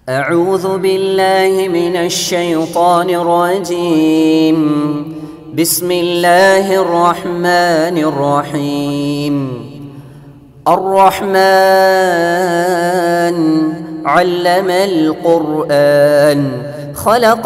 أعوذ بالله من الشيطان الرجيم بسم الله الرحمن الرحيم الرحمن علم القرآن خلق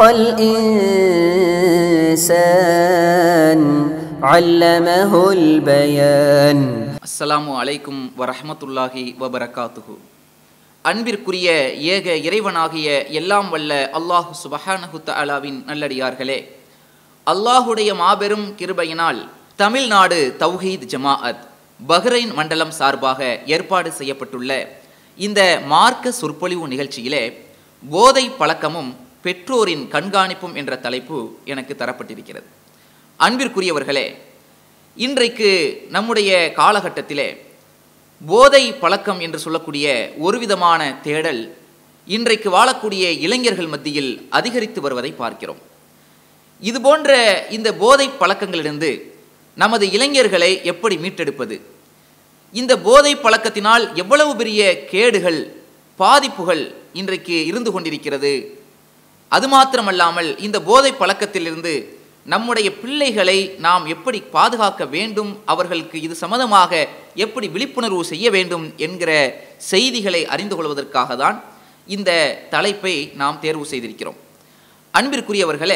الإنسان علمه البيان அஸ்ஸலாமு அலைக்கும் வரஹ்மத்துல்லாஹி வபரகாத்துஹு அன்பிற்குரிய ஏக இறைவனாகிய எல்லாம் வல்ல அல்லாஹு சுபஹானஹு தஆலாவின் நல்லடியார்களே அல்லாஹுடைய மாபெரும் கிருபையினால் தமிழ்நாடு தௌஹீத் ஜமாஅத் பஹ்ரைன் மண்டலம் சார்பாக ஏற்பாடு செய்யப்பட்டுள்ள இந்த மார்க்க சொற்பொழிவு நிகழ்ச்சியிலே போதை பழக்கமும் பெற்றோரின் கண்காணிப்பும் என்ற தலைப்பு எனக்கு தரப்பட்டிருக்கிறது அன்பிற்குரியவர்களே இன்றைக்கு நம்முடைய காலகட்டத்திலே போதை பழக்கம் என்று சொல்லக்கூடிய ஒரு விதமான தேடல் இன்றைக்கு வாழக்கூடிய இளைஞர்கள் மத்தியில் அதிகரித்து வருவதை பார்க்கிறோம் இது போன்ற இந்த போதை பழக்கங்களிலிருந்து நமது இளைஞர்களை எப்படி மீட்டெடுப்பது இந்த போதை பழக்கத்தினால் எவ்வளவு பெரிய கேடுகள் பாதிப்புகள் இன்றைக்கு இருந்து கொண்டிருக்கிறது அது மாத்திரமல்லாமல் இந்த போதை பழக்கத்திலிருந்து நம்முடைய பிள்ளைகளை நாம் எப்படி பாதுகாக்க வேண்டும் அவர்களுக்கு இது சம்மதமாக எப்படி விழிப்புணர்வு செய்ய வேண்டும் என்கிற செய்திகளை அறிந்து கொள்வதற்காக தான் இந்த தலைப்பை நாம் தேர்வு செய்திருக்கிறோம் அன்பிற்குரியவர்களே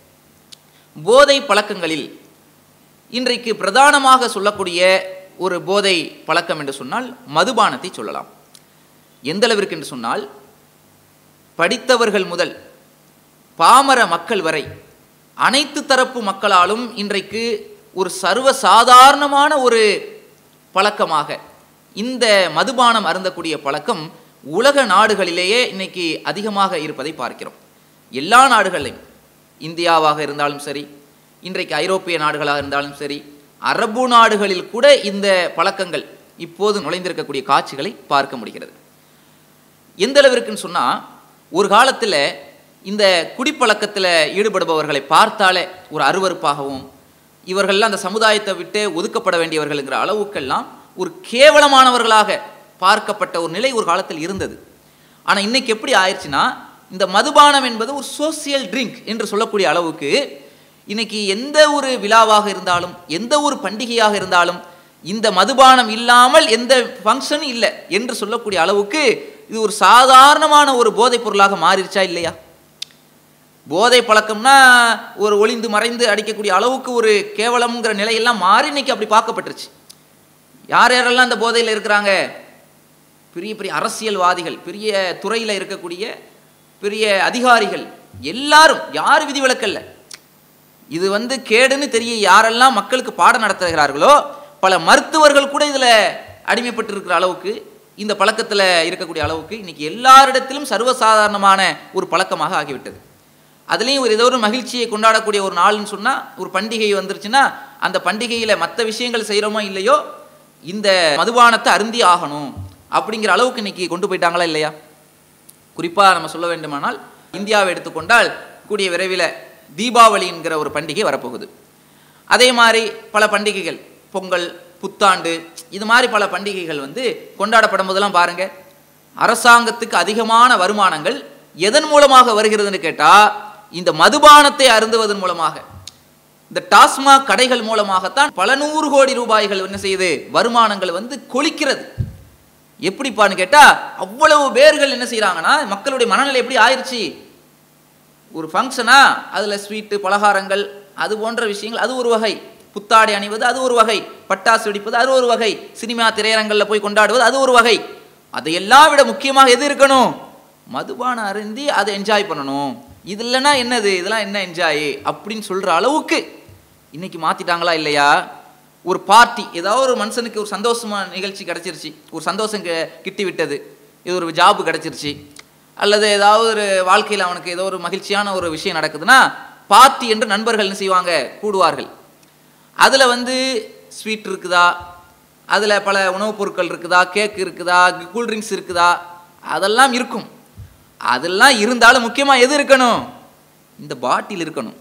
போதை பழக்கங்களில் இன்றைக்கு பிரதானமாக சொல்லக்கூடிய ஒரு போதை பழக்கம் என்று சொன்னால் மதுபானத்தை சொல்லலாம் எந்த அளவிற்கு என்று சொன்னால் படித்தவர்கள் முதல் பாமர மக்கள் வரை அனைத்து தரப்பு மக்களாலும் இன்றைக்கு ஒரு சர்வ சாதாரணமான ஒரு பழக்கமாக இந்த மதுபானம் அருந்தக்கூடிய பழக்கம் உலக நாடுகளிலேயே இன்னைக்கு அதிகமாக இருப்பதை பார்க்கிறோம் எல்லா நாடுகளையும் இந்தியாவாக இருந்தாலும் சரி இன்றைக்கு ஐரோப்பிய நாடுகளாக இருந்தாலும் சரி அரபு நாடுகளில் கூட இந்த பழக்கங்கள் இப்போது நுழைந்திருக்கக்கூடிய காட்சிகளை பார்க்க முடிகிறது எந்த அளவிற்குன்னு சொன்னால் ஒரு காலத்தில் இந்த குடிப்பழக்கத்தில் ஈடுபடுபவர்களை பார்த்தாலே ஒரு அருவறுப்பாகவும் இவர்கள்லாம் அந்த சமுதாயத்தை விட்டு ஒதுக்கப்பட வேண்டியவர்கள்ங்கிற அளவுக்கெல்லாம் ஒரு கேவலமானவர்களாக பார்க்கப்பட்ட ஒரு நிலை ஒரு காலத்தில் இருந்தது ஆனால் இன்னைக்கு எப்படி ஆயிடுச்சுன்னா இந்த மதுபானம் என்பது ஒரு சோசியல் ட்ரிங்க் என்று சொல்லக்கூடிய அளவுக்கு இன்னைக்கு எந்த ஒரு விழாவாக இருந்தாலும் எந்த ஒரு பண்டிகையாக இருந்தாலும் இந்த மதுபானம் இல்லாமல் எந்த ஃபங்க்ஷனும் இல்லை என்று சொல்லக்கூடிய அளவுக்கு இது ஒரு சாதாரணமான ஒரு போதைப் பொருளாக மாறிடுச்சா இல்லையா போதை பழக்கம்னா ஒரு ஒளிந்து மறைந்து அடிக்கக்கூடிய அளவுக்கு ஒரு கேவலம்ங்கிற நிலையெல்லாம் மாறி இன்னைக்கு அப்படி பார்க்கப்பட்டுருச்சு யார் யாரெல்லாம் அந்த போதையில் இருக்கிறாங்க பெரிய பெரிய அரசியல்வாதிகள் பெரிய துறையில் இருக்கக்கூடிய பெரிய அதிகாரிகள் எல்லாரும் யார் விதிவிலக்கல்ல இது வந்து கேடுன்னு தெரிய யாரெல்லாம் மக்களுக்கு பாடம் நடத்துகிறார்களோ பல மருத்துவர்கள் கூட இதில் அடிமைப்பட்டு இருக்கிற அளவுக்கு இந்த பழக்கத்தில் இருக்கக்கூடிய அளவுக்கு இன்னைக்கு எல்லாரிடத்திலும் சர்வசாதாரணமான ஒரு பழக்கமாக ஆகிவிட்டது அதுலேயும் ஒரு ஏதோ ஒரு மகிழ்ச்சியை கொண்டாடக்கூடிய ஒரு நாள்னு சொன்னால் ஒரு பண்டிகை வந்துருச்சுன்னா அந்த பண்டிகையில் மற்ற விஷயங்கள் செய்கிறோமோ இல்லையோ இந்த மதுபானத்தை அருந்தி ஆகணும் அப்படிங்கிற அளவுக்கு இன்னைக்கு கொண்டு போயிட்டாங்களா இல்லையா குறிப்பாக நம்ம சொல்ல வேண்டுமானால் இந்தியாவை எடுத்துக்கொண்டால் கூடிய விரைவில் தீபாவளி என்கிற ஒரு பண்டிகை வரப்போகுது அதே மாதிரி பல பண்டிகைகள் பொங்கல் புத்தாண்டு இது மாதிரி பல பண்டிகைகள் வந்து கொண்டாடப்படும் போதெல்லாம் பாருங்க அரசாங்கத்துக்கு அதிகமான வருமானங்கள் எதன் மூலமாக வருகிறதுன்னு கேட்டால் இந்த மதுபானத்தை அருந்துவதன் மூலமாக இந்த டாஸ்மாக் கடைகள் மூலமாகத்தான் பல நூறு கோடி ரூபாய்கள் என்ன செய்யுது வருமானங்கள் வந்து கொளிக்கிறது எப்படிப்பான்னு கேட்டால் அவ்வளவு பேர்கள் என்ன செய்கிறாங்கன்னா மக்களுடைய மனநிலை எப்படி ஆயிடுச்சு ஒரு ஃபங்க்ஷனா அதில் ஸ்வீட்டு பலகாரங்கள் அது போன்ற விஷயங்கள் அது ஒரு வகை புத்தாடை அணிவது அது ஒரு வகை பட்டாசு வெடிப்பது அது ஒரு வகை சினிமா திரையரங்களில் போய் கொண்டாடுவது அது ஒரு வகை அதையெல்லாம் விட முக்கியமாக எது இருக்கணும் மதுபானம் அருந்தி அதை என்ஜாய் பண்ணணும் இது இல்லைன்னா என்னது இதெல்லாம் என்ன என்ஜாய் அப்படின்னு சொல்கிற அளவுக்கு இன்னைக்கு மாற்றிட்டாங்களா இல்லையா ஒரு பார்ட்டி ஏதாவது ஒரு மனுஷனுக்கு ஒரு சந்தோஷமான நிகழ்ச்சி கிடச்சிருச்சு ஒரு சந்தோஷம் கி- கிட்டி விட்டது இது ஒரு ஜாபு கிடச்சிருச்சு அல்லது ஏதாவது ஒரு வாழ்க்கையில் அவனுக்கு ஏதோ ஒரு மகிழ்ச்சியான ஒரு விஷயம் நடக்குதுன்னா பார்ட்டி என்று நண்பர்கள் என்ன செய்வாங்க கூடுவார்கள் அதில் வந்து ஸ்வீட் இருக்குதா அதில் பல உணவுப் பொருட்கள் இருக்குதா கேக் இருக்குதா கூல்ட்ரிங்க்ஸ் இருக்குதா அதெல்லாம் இருக்கும் அதெல்லாம் இருந்தாலும் முக்கியமாக எது இருக்கணும் இந்த பாட்டில் இருக்கணும்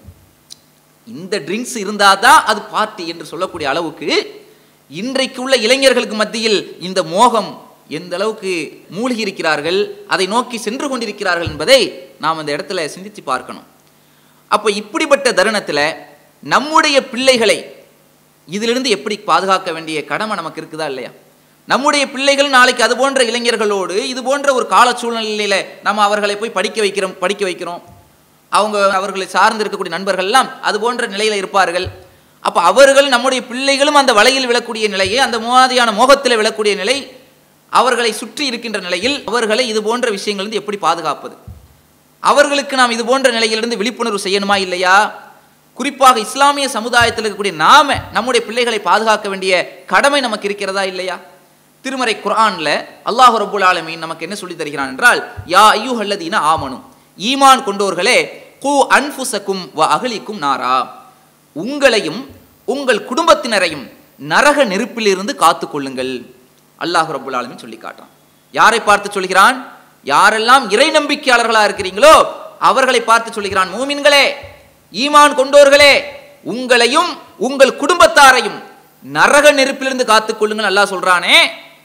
இந்த ட்ரிங்க்ஸ் இருந்தால் தான் அது பார்ட்டி என்று சொல்லக்கூடிய அளவுக்கு இன்றைக்கு உள்ள இளைஞர்களுக்கு மத்தியில் இந்த மோகம் எந்த அளவுக்கு மூழ்கி இருக்கிறார்கள் அதை நோக்கி சென்று கொண்டிருக்கிறார்கள் என்பதை நாம் அந்த இடத்துல சிந்தித்து பார்க்கணும் அப்போ இப்படிப்பட்ட தருணத்தில் நம்முடைய பிள்ளைகளை இதிலிருந்து எப்படி பாதுகாக்க வேண்டிய கடமை நமக்கு இருக்குதா இல்லையா நம்முடைய பிள்ளைகள் நாளைக்கு அது போன்ற இளைஞர்களோடு இது போன்ற ஒரு கால சூழ்நிலையில நம்ம அவர்களை போய் படிக்க வைக்கிறோம் படிக்க வைக்கிறோம் அவங்க அவர்களை சார்ந்து இருக்கக்கூடிய நண்பர்கள் எல்லாம் அது போன்ற நிலையில இருப்பார்கள் அப்ப அவர்கள் நம்முடைய பிள்ளைகளும் அந்த வலையில் விழக்கூடிய நிலையை அந்த மாதிரியான மோகத்தில் விழக்கூடிய நிலை அவர்களை சுற்றி இருக்கின்ற நிலையில் அவர்களை இது போன்ற விஷயங்களிலிருந்து எப்படி பாதுகாப்பது அவர்களுக்கு நாம் இது போன்ற நிலையிலிருந்து விழிப்புணர்வு செய்யணுமா இல்லையா குறிப்பாக இஸ்லாமிய சமுதாயத்தில் இருக்கக்கூடிய நாம நம்முடைய பிள்ளைகளை பாதுகாக்க வேண்டிய கடமை நமக்கு இருக்கிறதா இல்லையா திருமறை குர்ஆன்ல அல்லாஹ் ரப்புல் ஆலமீன் நமக்கு என்ன சொல்லி தருகிறான் என்றால் யா ஐயுஹல்லதீன ஆமனும் ஈமான் கொண்டோர்களே கூ அன்ஃபுசக்கும் வ அகலிக்கும் நாரா உங்களையும் உங்கள் குடும்பத்தினரையும் நரக நெருப்பிலிருந்து காத்துக்கொள்ளுங்கள் அல்லாஹ் ரப்புல் ஆலமீன் சொல்லி காட்டுறான் யாரை பார்த்து சொல்கிறான் யாரெல்லாம் இறை நம்பிக்கையாளர்களா இருக்கிறீங்களோ அவர்களை பார்த்து சொல்கிறான் மூமின்களே ஈமான் கொண்டோர்களே உங்களையும் உங்கள் குடும்பத்தாரையும் நரக நெருப்பிலிருந்து காத்துக்கொள்ளுங்கள் அல்லாஹ் சொல்றானே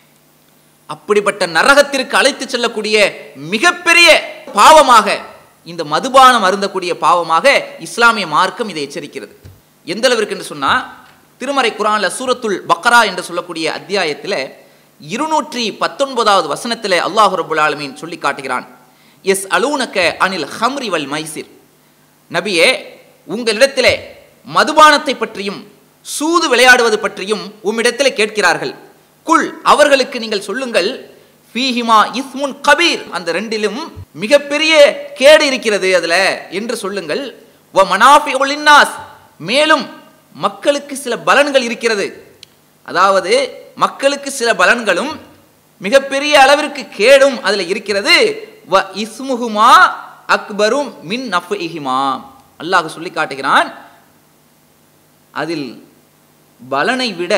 அப்படிப்பட்ட நரகத்திற்கு அழைத்து செல்லக்கூடிய மிகப்பெரிய பாவமாக இந்த மதுபானம் அருந்தக்கூடிய பாவமாக இஸ்லாமிய மார்க்கம் இதை எச்சரிக்கிறது எந்த அளவிற்கு என்று சொன்னா திருமறை குரான்ல சூரத்துல் பக்ரா என்று சொல்லக்கூடிய அத்தியாயத்தில் இருநூற்றி பத்தொன்பதாவது வசனத்தில் அல்லாஹ் ரபுல் ஆலமீன் சொல்லி காட்டுகிறான் எஸ் அலூனக்க அனில் ஹம்ரி வல் மைசிர் நபியே உங்களிடத்திலே மதுபானத்தை பற்றியும் சூது விளையாடுவது பற்றியும் உம்மிடத்திலே கேட்கிறார்கள் குல் அவர்களுக்கு நீங்கள் சொல்லுங்கள் ஃபீஹிமா இஸ்முன் கபீர் அந்த ரெண்டிலும் மிகப்பெரிய கேடு இருக்கிறது அதுல என்று சொல்லுங்கள் வ மனாஃபிஉல் லின்னாஸ் மேலும் மக்களுக்கு சில பலன்கள் இருக்கிறது அதாவது மக்களுக்கு சில பலன்களும் மிகப்பெரிய அளவிற்கு கேடும் அதுல இருக்கிறது வ இஸ்முஹுமா அக்பரும் மின் நஃபிஹிமா அல்லாஹ் சொல்லி காட்டுகிறான் அதில் பலனை விட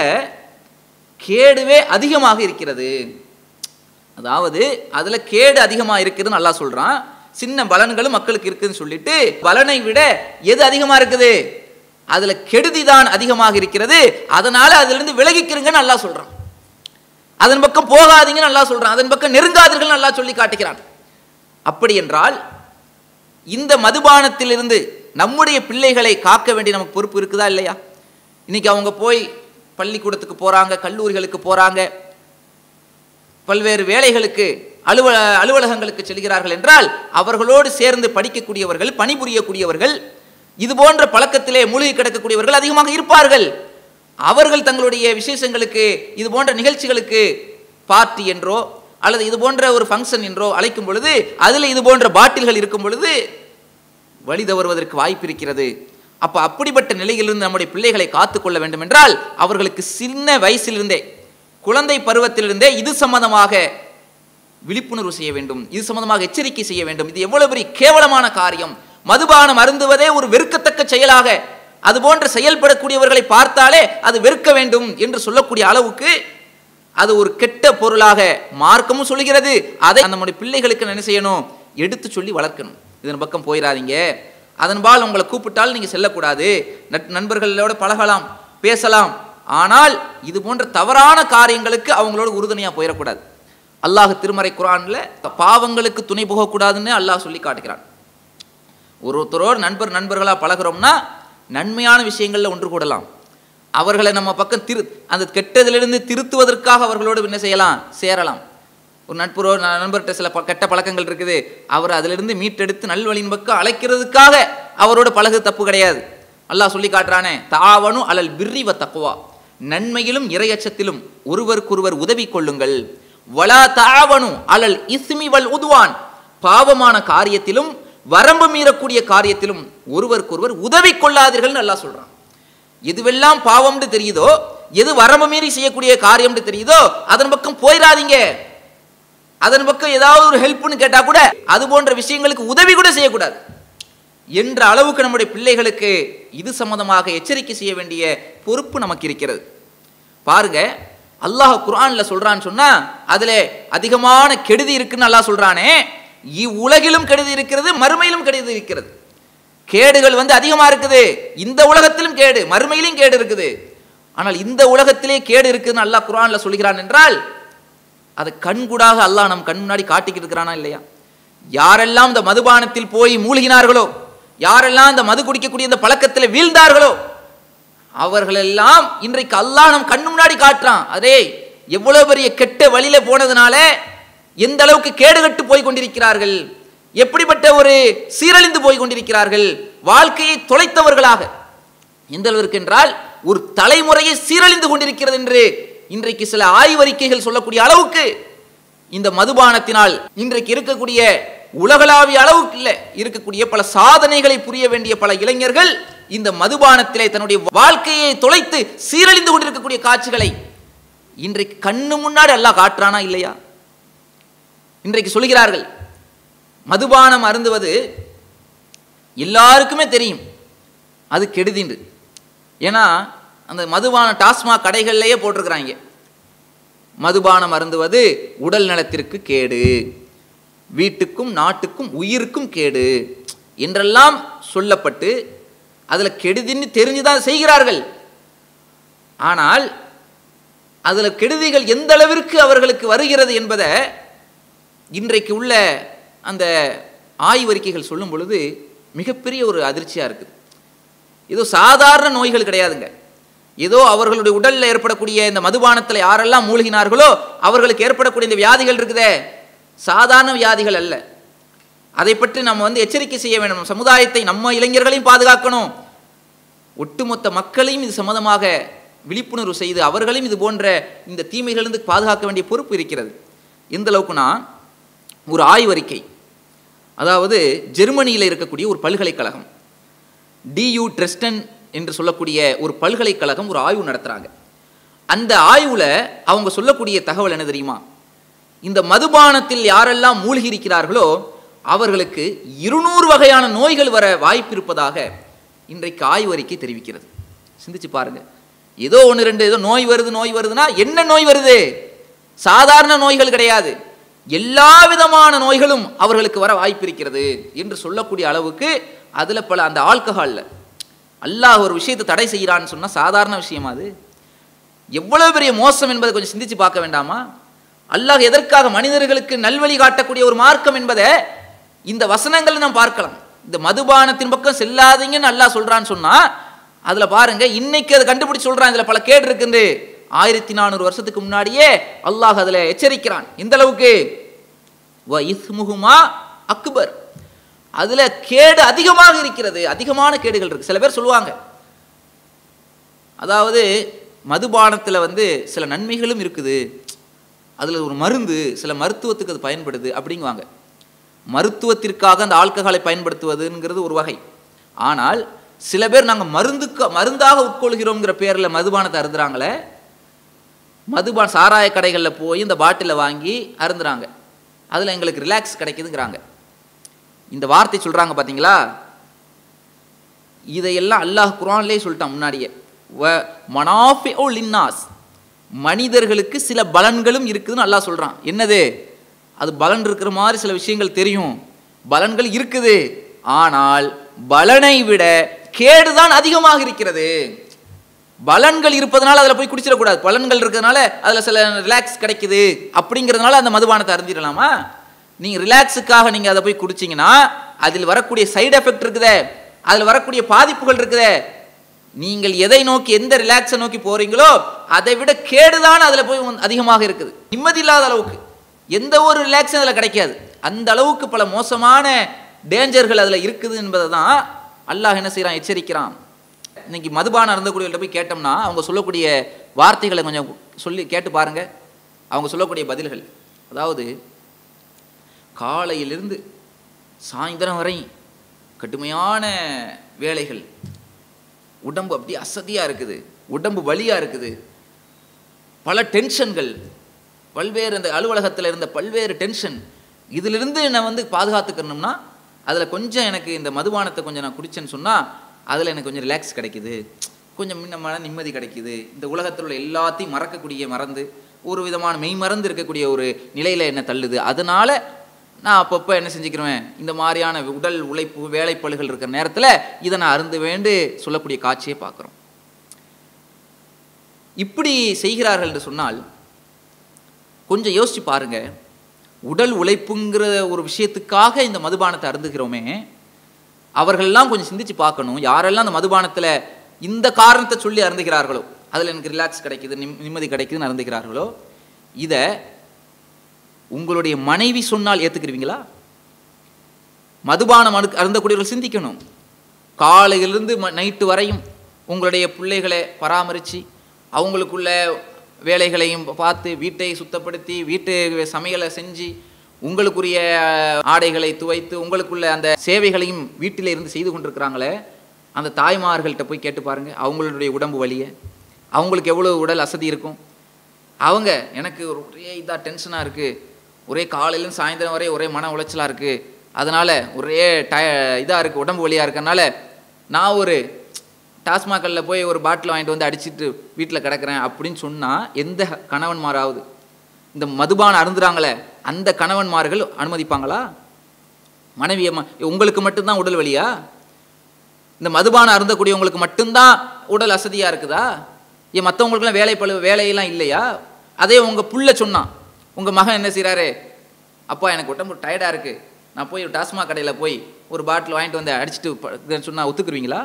கேடுவே அதிகமாக இருக்கிறது அதாவது அதுல கேடு அதிகமாக இருக்குதுன்னு நல்லா சொல்றான் சின்ன பலன்களும் மக்களுக்கு இருக்குதுன்னு சொல்லிட்டு பலனை விட எது அதிகமா இருக்குது அதுல கெடுதி தான் அதிகமாக இருக்கிறது அதனால அதுல இருந்து விலகிக்கிறீங்கன்னு நல்லா சொல்றான் அதன் பக்கம் போகாதீங்கன்னு நல்லா சொல்றான் அதன் பக்கம் நெருங்காதீர்கள் நல்லா சொல்லி காட்டுகிறான் அப்படி என்றால் இந்த மதுபானத்திலிருந்து நம்முடைய பிள்ளைகளை காக்க வேண்டிய நமக்கு பொறுப்பு இருக்குதா இல்லையா இன்னைக்கு அவங்க போய் பள்ளிக்கூடத்துக்கு போறாங்க கல்லூரிகளுக்கு போறாங்க பல்வேறு வேலைகளுக்கு அலுவல அலுவலகங்களுக்கு செல்கிறார்கள் என்றால் அவர்களோடு சேர்ந்து படிக்கக்கூடியவர்கள் பணிபுரியக்கூடியவர்கள் இது போன்ற பழக்கத்திலே மூழ்கி கிடக்கக்கூடியவர்கள் அதிகமாக இருப்பார்கள் அவர்கள் தங்களுடைய விசேஷங்களுக்கு இது போன்ற நிகழ்ச்சிகளுக்கு பார்ட்டி என்றோ அல்லது இது போன்ற ஒரு ஃபங்க்ஷன் என்றோ அழைக்கும் பொழுது அதில் இது போன்ற பாட்டில்கள் இருக்கும் பொழுது வழி தவறுவதற்கு வாய்ப்பு இருக்கிறது அப்ப அப்படிப்பட்ட நிலையிலிருந்து நம்முடைய பிள்ளைகளை காத்துக்கொள்ள வேண்டும் என்றால் அவர்களுக்கு சின்ன வயசிலிருந்தே குழந்தை பருவத்திலிருந்தே இது சம்பந்தமாக விழிப்புணர்வு செய்ய வேண்டும் இது சம்பந்தமாக எச்சரிக்கை செய்ய வேண்டும் இது எவ்வளவு பெரிய கேவலமான காரியம் மதுபானம் அருந்துவதே ஒரு வெறுக்கத்தக்க செயலாக அது போன்ற செயல்படக்கூடியவர்களை பார்த்தாலே அது வெறுக்க வேண்டும் என்று சொல்லக்கூடிய அளவுக்கு அது ஒரு கெட்ட பொருளாக மார்க்கமும் சொல்கிறது அதை நம்முடைய பிள்ளைகளுக்கு என்ன செய்யணும் எடுத்து சொல்லி வளர்க்கணும் இதன் பக்கம் போயிடாதீங்க அதன்பால் உங்களை கூப்பிட்டால் நீங்கள் செல்லக்கூடாது நட்- நண்பர்களோட பழகலாம் பேசலாம் ஆனால் இது போன்ற தவறான காரியங்களுக்கு அவங்களோட உறுதுணையாக போயிடக்கூடாது அல்லாஹ் திருமறை குரான்ல பாவங்களுக்கு துணை போகக்கூடாதுன்னு அல்லாஹ் சொல்லி காட்டுகிறான் ஒருத்தரோடு நண்பர் நண்பர்களாக பழகுறோம்னா நன்மையான விஷயங்களில் ஒன்று கூடலாம் அவர்களை நம்ம பக்கம் திரு அந்த கெட்டதிலிருந்து திருத்துவதற்காக அவர்களோடு என்ன செய்யலாம் சேரலாம் ஒரு நட்புறோ நண்பர்கிட்ட சில ப- கெட்ட பழக்கங்கள் இருக்குது அவர் அதிலிருந்து மீட்டெடுத்து நல்வழியின் பக்கம் அழைக்கிறதுக்காக அவரோட பழகு தப்பு கிடையாது அல்லாஹ் சொல்லி காட்டுறானே தாவனு அலல் பிர்ரி வ தக்குவா நன்மையிலும் இரையச்சத்திலும் ஒருவருக்கொருவர் உதவி கொள்ளுங்கள் வலா தாவனு அலல் இஸ்மி வல் உதுவான் பாவமான காரியத்திலும் வரம்பு மீறக்கூடிய காரியத்திலும் ஒருவருக்கொருவர் உதவி கொள்ளாதீர்கள்னு அல்லாஹ் சொல்றான் எதுவெல்லாம் பாவம்னு தெரியுதோ எது வரம்பு மீறி செய்யக்கூடிய காரியம்னு தெரியுதோ அதன் பக்கம் போயிடாதீங்க அதன் பக்கம் ஏதாவது ஒரு ஹெல்ப்னு கேட்டா கூட அது போன்ற விஷயங்களுக்கு உதவி கூட செய்யக்கூடாது என்ற அளவுக்கு நம்முடைய பிள்ளைகளுக்கு இது சம்பந்தமாக எச்சரிக்கை செய்ய வேண்டிய பொறுப்பு நமக்கு இருக்கிறது பாருங்க அல்லாஹ் குர்ஆன்ல சொல்றான்னு சொன்னா அதுல அதிகமான கெடுதி இருக்குன்னு அல்லாஹ் சொல்றானே இவ்வுலகிலும் கெடுதி இருக்கிறது மறுமையிலும் கெடுதி இருக்கிறது கேடுகள் வந்து அதிகமா இருக்குது இந்த உலகத்திலும் கேடு மறுமையிலும் கேடு இருக்குது ஆனால் இந்த உலகத்திலே கேடு இருக்குதுன்னு அல்லாஹ் குர்ஆன்ல சொல்கிறான் என்றால் அதை கண்கூடாக அல்லாஹ் நம் கண் முன்னாடி காட்டிக்கிட்டு இருக்கிறானா இல்லையா யாரெல்லாம் இந்த மதுபானத்தில் போய் மூழ்கினார்களோ யாரெல்லாம் இந்த மது குடிக்கக்கூடிய இந்த பழக்கத்தில் வீழ்ந்தார்களோ அவர்களெல்லாம் இன்றைக்கு அல்லாஹ் நம் கண்ணு முன்னாடி காட்டுறான் அதே எவ்வளவு பெரிய கெட்ட வழியில போனதுனால எந்த அளவுக்கு கேடுகட்டு போய் கொண்டிருக்கிறார்கள் எப்படிப்பட்ட ஒரு சீரழிந்து போய் கொண்டிருக்கிறார்கள் வாழ்க்கையை தொலைத்தவர்களாக எந்த அளவிற்கு என்றால் ஒரு தலைமுறையை சீரழிந்து கொண்டிருக்கிறது என்று இன்றைக்கு சில ஆய்வறிக்கைகள் சொல்லக்கூடிய அளவுக்கு இந்த மதுபானத்தினால் இன்றைக்கு இருக்கக்கூடிய உலகளாவிய அளவுக்கு இல்லை இருக்கக்கூடிய பல சாதனைகளை புரிய வேண்டிய பல இளைஞர்கள் இந்த மதுபானத்திலே தன்னுடைய வாழ்க்கையை தொலைத்து சீரழிந்து கொண்டிருக்கக்கூடிய காட்சிகளை இன்றைக்கு கண்ணு முன்னாடி அல்லாஹ் காட்டுறானா இல்லையா இன்றைக்கு சொல்கிறார்கள் மதுபானம் அருந்துவது எல்லாருக்குமே தெரியும் அது கெடுதின்று ஏன்னா அந்த மதுபான டாஸ்மாக் கடைகள்லேயே போட்டிருக்கிறாங்க மதுபானம் அருந்துவது உடல் நலத்திற்கு கேடு வீட்டுக்கும் நாட்டுக்கும் உயிருக்கும் கேடு என்றெல்லாம் சொல்லப்பட்டு அதில் கெடுதின்னு தெரிஞ்சுதான் செய்கிறார்கள் ஆனால் அதில் கெடுதிகள் எந்த அளவிற்கு அவர்களுக்கு வருகிறது என்பதை இன்றைக்கு உள்ள அந்த ஆய்வறிக்கைகள் சொல்லும் பொழுது மிகப்பெரிய ஒரு அதிர்ச்சியாக இருக்குது ஏதோ சாதாரண நோய்கள் கிடையாதுங்க ஏதோ அவர்களுடைய உடலில் ஏற்படக்கூடிய இந்த மதுபானத்தில் யாரெல்லாம் மூழ்கினார்களோ அவர்களுக்கு ஏற்படக்கூடிய இந்த வியாதிகள் இருக்குதே சாதாரண வியாதிகள் அல்ல அதை பற்றி நம்ம வந்து எச்சரிக்கை செய்ய வேண்டும் சமுதாயத்தை நம்ம இளைஞர்களையும் பாதுகாக்கணும் ஒட்டுமொத்த மக்களையும் இது சம்மதமாக விழிப்புணர்வு செய்து அவர்களையும் இது போன்ற இந்த தீமைகளிலிருந்து பாதுகாக்க வேண்டிய பொறுப்பு இருக்கிறது எந்த அளவுக்குனா ஒரு ஆய்வறிக்கை அதாவது ஜெர்மனியில் இருக்கக்கூடிய ஒரு பல்கலைக்கழகம் டியூ ட்ரெஸ்டன் என்று சொல்லக்கூடிய ஒரு பல்கலைக்கழகம் ஒரு ஆய்வு நடத்துகிறாங்க அந்த ஆய்வில் அவங்க சொல்லக்கூடிய தகவல் என்ன தெரியுமா இந்த மதுபானத்தில் யாரெல்லாம் மூழ்கி இருக்கிறார்களோ அவர்களுக்கு இருநூறு வகையான நோய்கள் வர வாய்ப்பு இருப்பதாக இன்றைக்கு ஆய்வறிக்கை தெரிவிக்கிறது சிந்திச்சு பாருங்க ஏதோ ஒன்று ரெண்டு ஏதோ நோய் வருது நோய் வருதுன்னா என்ன நோய் வருது சாதாரண நோய்கள் கிடையாது எல்லா விதமான நோய்களும் அவர்களுக்கு வர வாய்ப்பு இருக்கிறது என்று சொல்லக்கூடிய அளவுக்கு அதில் பல அந்த ஆல்கஹாலில் அல்லாஹ் ஒரு விஷயத்தை தடை செய்கிறான்னு சொன்னால் சாதாரண விஷயமா அது எவ்வளவு பெரிய மோசம் என்பதை கொஞ்சம் சிந்திச்சு பார்க்க வேண்டாமா அல்லாஹ் எதற்காக மனிதர்களுக்கு நல்வழி காட்டக்கூடிய ஒரு மார்க்கம் என்பதை இந்த வசனங்களை நாம் பார்க்கலாம் இந்த மதுபானத்தின் பக்கம் செல்லாதீங்கன்னு அல்லாஹ் சொல்றான்னு சொன்னா அதுல பாருங்க இன்னைக்கு அதை கண்டுபிடிச்சு சொல்றான் இதுல பல கேடு இருக்குது ஆயிரத்தி நானூறு வருஷத்துக்கு முன்னாடியே அல்லாஹ் அதுல எச்சரிக்கிறான் இந்த அளவுக்கு வ இஸ்முஹுமா அக்பர் அதுல கேடு அதிகமாக இருக்கிறது அதிகமான கேடுகள் இருக்கு சில பேர் சொல்லுவாங்க அதாவது மதுபானத்தில் வந்து சில நன்மைகளும் இருக்குது அதில் ஒரு மருந்து சில மருத்துவத்துக்கு அது பயன்படுது அப்படிங்குவாங்க மருத்துவத்திற்காக அந்த ஆல்கஹாலை பயன்படுத்துவதுங்கிறது ஒரு வகை ஆனால் சில பேர் நாங்கள் மருந்துக்கு மருந்தாக உட்கொள்கிறோங்கிற பேரில் மதுபானத்தை அருந்துறாங்களே மதுபான சாராய கடைகளில் போய் இந்த பாட்டிலை வாங்கி அருந்துறாங்க அதில் எங்களுக்கு ரிலாக்ஸ் கிடைக்குதுங்கிறாங்க இந்த வார்த்தை சொல்கிறாங்க பார்த்தீங்களா இதையெல்லாம் அல்லாஹ் குரான்லேயே சொல்லிட்டான் முன்னாடியே வ மனாஃபி ஓ லின்னாஸ் மனிதர்களுக்கு சில பலன்களும் இருக்குதுன்னு அல்லாஹ் சொல்கிறான் என்னது அது பலன் இருக்கிற மாதிரி சில விஷயங்கள் தெரியும் பலன்கள் இருக்குது ஆனால் பலனை விட கேடுதான் அதிகமாக இருக்கிறது பலன்கள் இருப்பதனால அதில் போய் குடிச்சிடக்கூடாது பலன்கள் இருக்கிறதுனால அதில் சில ரிலாக்ஸ் கிடைக்குது அப்படிங்கிறதுனால அந்த மதுபானத்தை அருந்திடலாமா நீங்கள் ரிலாக்ஸுக்காக நீங்கள் அதை போய் குடிச்சிங்கன்னா அதில் வரக்கூடிய சைடு எஃபெக்ட் இருக்குதே அதில் வரக்கூடிய பாதிப்புகள் இருக்குதே நீங்கள் எதை நோக்கி எந்த ரிலாக்ஸை நோக்கி போறீங்களோ அதை விட கேடுதான் அதில் போய் வந்து அதிகமாக இருக்குது நிம்மதி இல்லாத அளவுக்கு எந்த ஒரு ரிலாக்ஸும் அதில் கிடைக்காது அந்த அளவுக்கு பல மோசமான டேஞ்சர்கள் அதில் இருக்குது என்பதை தான் அல்லாஹ் என்ன செய்கிறான் எச்சரிக்கிறான் இன்னைக்கு மதுபானம் அருந்தக்கூடியவர்கள்ட்ட போய் கேட்டோம்னா அவங்க சொல்லக்கூடிய வார்த்தைகளை கொஞ்சம் சொல்லி கேட்டு பாருங்க அவங்க சொல்லக்கூடிய பதில்கள் அதாவது காலையிலிருந்து சாயந்தரம் வரை கடுமையான வேலைகள் உடம்பு அப்படியே அசதியாக இருக்குது உடம்பு வலியாக இருக்குது பல டென்ஷன்கள் பல்வேறு அந்த அலுவலகத்தில் இருந்த பல்வேறு டென்ஷன் இதிலிருந்து நான் வந்து பாதுகாத்துக்கணும்னா அதில் கொஞ்சம் எனக்கு இந்த மதுபானத்தை கொஞ்சம் நான் குடிச்சேன்னு சொன்னால் அதில் எனக்கு கொஞ்சம் ரிலாக்ஸ் கிடைக்குது கொஞ்சம் முன்ன மன நிம்மதி கிடைக்குது இந்த உலகத்தில் உள்ள எல்லாத்தையும் மறக்கக்கூடிய மறந்து ஒரு விதமான மெய் மறந்து இருக்கக்கூடிய ஒரு நிலையில் என்ன தள்ளுது அதனால் நான் அப்பப்போ என்ன செஞ்சுக்கிறேன் இந்த மாதிரியான உடல் உழைப்பு வேலைப்பழுகள் இருக்கிற நேரத்தில் இதை நான் அருந்து வேண்டு சொல்லக்கூடிய காட்சியை பார்க்குறோம் இப்படி செய்கிறார்கள் என்று சொன்னால் கொஞ்சம் யோசிச்சு பாருங்க உடல் உழைப்புங்கிற ஒரு விஷயத்துக்காக இந்த மதுபானத்தை அருந்துகிறோமே அவர்கள்லாம் கொஞ்சம் சிந்திச்சு பார்க்கணும் யாரெல்லாம் அந்த மதுபானத்தில் இந்த காரணத்தை சொல்லி அருந்துகிறார்களோ அதில் எனக்கு ரிலாக்ஸ் கிடைக்குது நிம் நிம்மதி கிடைக்குதுன்னு அருந்துகிறார்களோ இதை உங்களுடைய மனைவி சொன்னால் ஏற்றுக்கிறீங்களா மதுபானம் அரு அருந்தக்கூடியவர்கள் சிந்திக்கணும் காலையிலிருந்து ம நைட்டு வரையும் உங்களுடைய பிள்ளைகளை பராமரித்து அவங்களுக்குள்ள வேலைகளையும் பார்த்து வீட்டை சுத்தப்படுத்தி வீட்டு சமையலை செஞ்சு உங்களுக்குரிய ஆடைகளை துவைத்து உங்களுக்குள்ள அந்த சேவைகளையும் வீட்டில் இருந்து செய்து கொண்டிருக்கிறாங்களே அந்த தாய்மார்கள்ட்ட போய் கேட்டு பாருங்க அவங்களுடைய உடம்பு வலியை அவங்களுக்கு எவ்வளோ உடல் அசதி இருக்கும் அவங்க எனக்கு ஒரே இதாக டென்ஷனாக இருக்குது ஒரே காலையிலும் சாயந்தரம் வரை ஒரே மன உளைச்சலாக இருக்குது அதனால் ஒரே டய இதாக இருக்குது உடம்பு வலியாக இருக்கறனால நான் ஒரு டாஸ்மாகல்ல போய் ஒரு பாட்டில் வாங்கிட்டு வந்து அடிச்சிட்டு வீட்டில் கிடக்கிறேன் அப்படின்னு சொன்னால் எந்த கணவன்மாராவது இந்த மதுபானம் அருந்துறாங்களே அந்த கணவன்மார்கள் அனுமதிப்பாங்களா மனைவியை ம- உங்களுக்கு மட்டும்தான் உடல் வலியா இந்த மதுபானம் அருந்தக்கூடியவங்களுக்கு மட்டும்தான் உடல் அசதியாக இருக்குதா ஏன் மற்றவங்களுக்குலாம் வேலை பழு வேலையெல்லாம் இல்லையா அதே உங்கள் புள்ள சொன்னான் உங்கள் மகன் என்ன செய்கிறாரு அப்பா எனக்கு உடம்பு டயர்டாக இருக்குது நான் போய் டாஸ்மாக் கடையில் போய் ஒரு பாட்டில் வாங்கிட்டு வந்து அடிச்சுட்டு சொன்னால் ஒத்துக்குருவீங்களா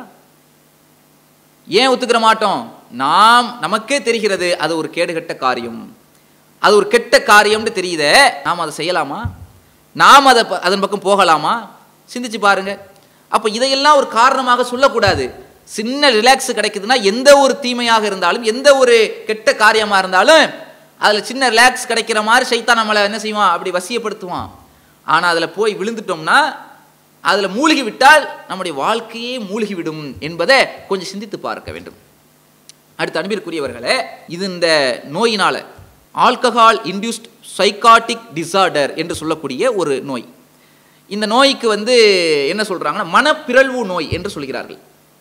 ஏன் ஒத்துக்கிற மாட்டோம் நாம் நமக்கே தெரிகிறது அது ஒரு கேடுகெட்ட காரியம் அது ஒரு கெட்ட காரியம்னு தெரியுதே நாம் அதை செய்யலாமா நாம் அதை ப- அதன் பக்கம் போகலாமா சிந்திச்சு பாருங்க அப்போ இதையெல்லாம் ஒரு காரணமாக சொல்லக்கூடாது சின்ன ரிலாக்ஸ் கிடைக்குதுன்னா எந்த ஒரு தீமையாக இருந்தாலும் எந்த ஒரு கெட்ட காரியமாக இருந்தாலும் அதில் சின்ன ரிலாக்ஸ் கிடைக்கிற மாதிரி சைத்தான் நம்மளை என்ன செய்வான் அப்படி வசியப்படுத்துவான் ஆனால் அதில் போய் விழுந்துட்டோம்னா அதில் மூழ்கி விட்டால் நம்முடைய வாழ்க்கையே மூழ்கி விடும் என்பதை கொஞ்சம் சிந்தித்து பார்க்க வேண்டும் அடுத்து அன்பிற்குரியவர்களே இது இந்த நோயினால ஆல்கஹால் இன்டியூஸ்ட் சைக்காட்டிக் டிசார்டர் என்று சொல்லக்கூடிய ஒரு நோய் இந்த நோய்க்கு வந்து என்ன சொல்றாங்கன்னா மனப்பிறழ்வு நோய் என்று சொல்கிறார்கள்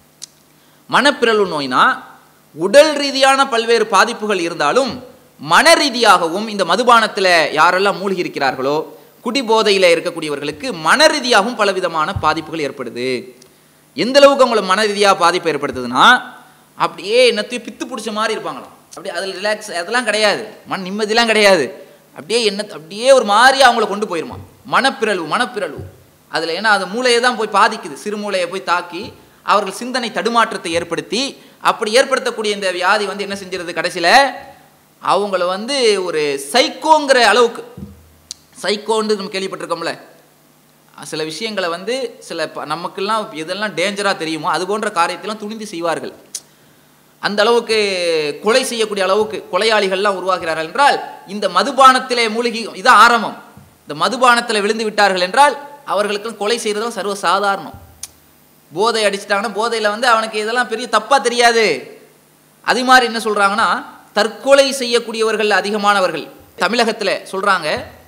மனப்பிறழ்வு நோய்னா உடல் ரீதியான பல்வேறு பாதிப்புகள் இருந்தாலும் மன ரீதியாகவும் இந்த மதுபானத்தில் யாரெல்லாம் மூழ்கி இருக்கிறார்களோ குடிபோதையில் இருக்கக்கூடியவர்களுக்கு மன ரீதியாகவும் பலவிதமான பாதிப்புகள் ஏற்படுது எந்த அளவுக்கு அவங்களை மன ரீதியாக பாதிப்பு ஏற்படுத்துதுன்னா அப்படியே என்னத்தையும் பித்து பிடிச்ச மாதிரி இருப்பாங்களாம் அப்படியே அதில் ரிலாக்ஸ் அதெல்லாம் கிடையாது மன நிம்மதிலாம் கிடையாது அப்படியே என்ன அப்படியே ஒரு மாதிரி அவங்கள கொண்டு போயிருமா மனப்பிறழ்வு மனப்பிறழ்வு அதில் ஏன்னா அது மூளையை தான் போய் பாதிக்குது சிறுமூளையை போய் தாக்கி அவர்கள் சிந்தனை தடுமாற்றத்தை ஏற்படுத்தி அப்படி ஏற்படுத்தக்கூடிய இந்த வியாதி வந்து என்ன செஞ்சிருது கடைசியில் அவங்கள வந்து ஒரு சைக்கோங்கிற அளவுக்கு சைக்கோன்னு நம்ம கேள்விப்பட்டிருக்கோம்ல சில விஷயங்களை வந்து சில ப- நமக்கெல்லாம் எதெல்லாம் டேஞ்சராக தெரியுமோ அது போன்ற காரியத்தெல்லாம் துணிந்து செய்வார்கள் அந்த அளவுக்கு கொலை செய்யக்கூடிய அளவுக்கு கொலையாளிகள்லாம் உருவாகிறார்கள் என்றால் இந்த மதுபானத்திலே மூழ்கி இதான் ஆரம்பம் இந்த மதுபானத்தில் விழுந்து விட்டார்கள் என்றால் அவர்களுக்கு கொலை செய்கிறதும் சர்வ சாதாரணம் போதை அடிச்சிட்டாங்கன்னா போதையில் வந்து அவனுக்கு இதெல்லாம் பெரிய தப்பாக தெரியாது அது மாதிரி என்ன சொல்கிறாங்கன்னா தற்கொலை செய்யக்கூடியவர்கள் அதிகமானவர்கள் தமிழகத்தில் சொல்கிறாங்க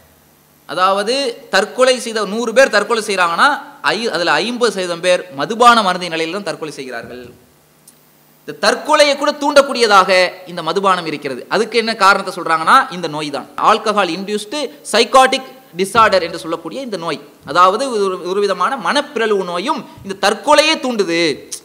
அதாவது தற்கொலை செய்த நூறு பேர் தற்கொலை செய்கிறாங்கன்னா ஐ அதில் ஐம்பது சதவீதம் பேர் மதுபான மருந்தின் நிலையில் தான் தற்கொலை செய்கிறார்கள் இந்த தற்கொலையை கூட தூண்டக்கூடியதாக இந்த மதுபானம் இருக்கிறது அதுக்கு என்ன காரணத்தை சொல்றாங்கன்னா இந்த நோய் தான் ஆல்கஹால் இன்டியூஸ்டு சைக்காட்டிக் டிசார்டர் என்று சொல்லக்கூடிய இந்த நோய் அதாவது ஒரு ஒரு விதமான மனப்பிறழ்வு நோயும் இந்த தற்கொலையே தூண்டுது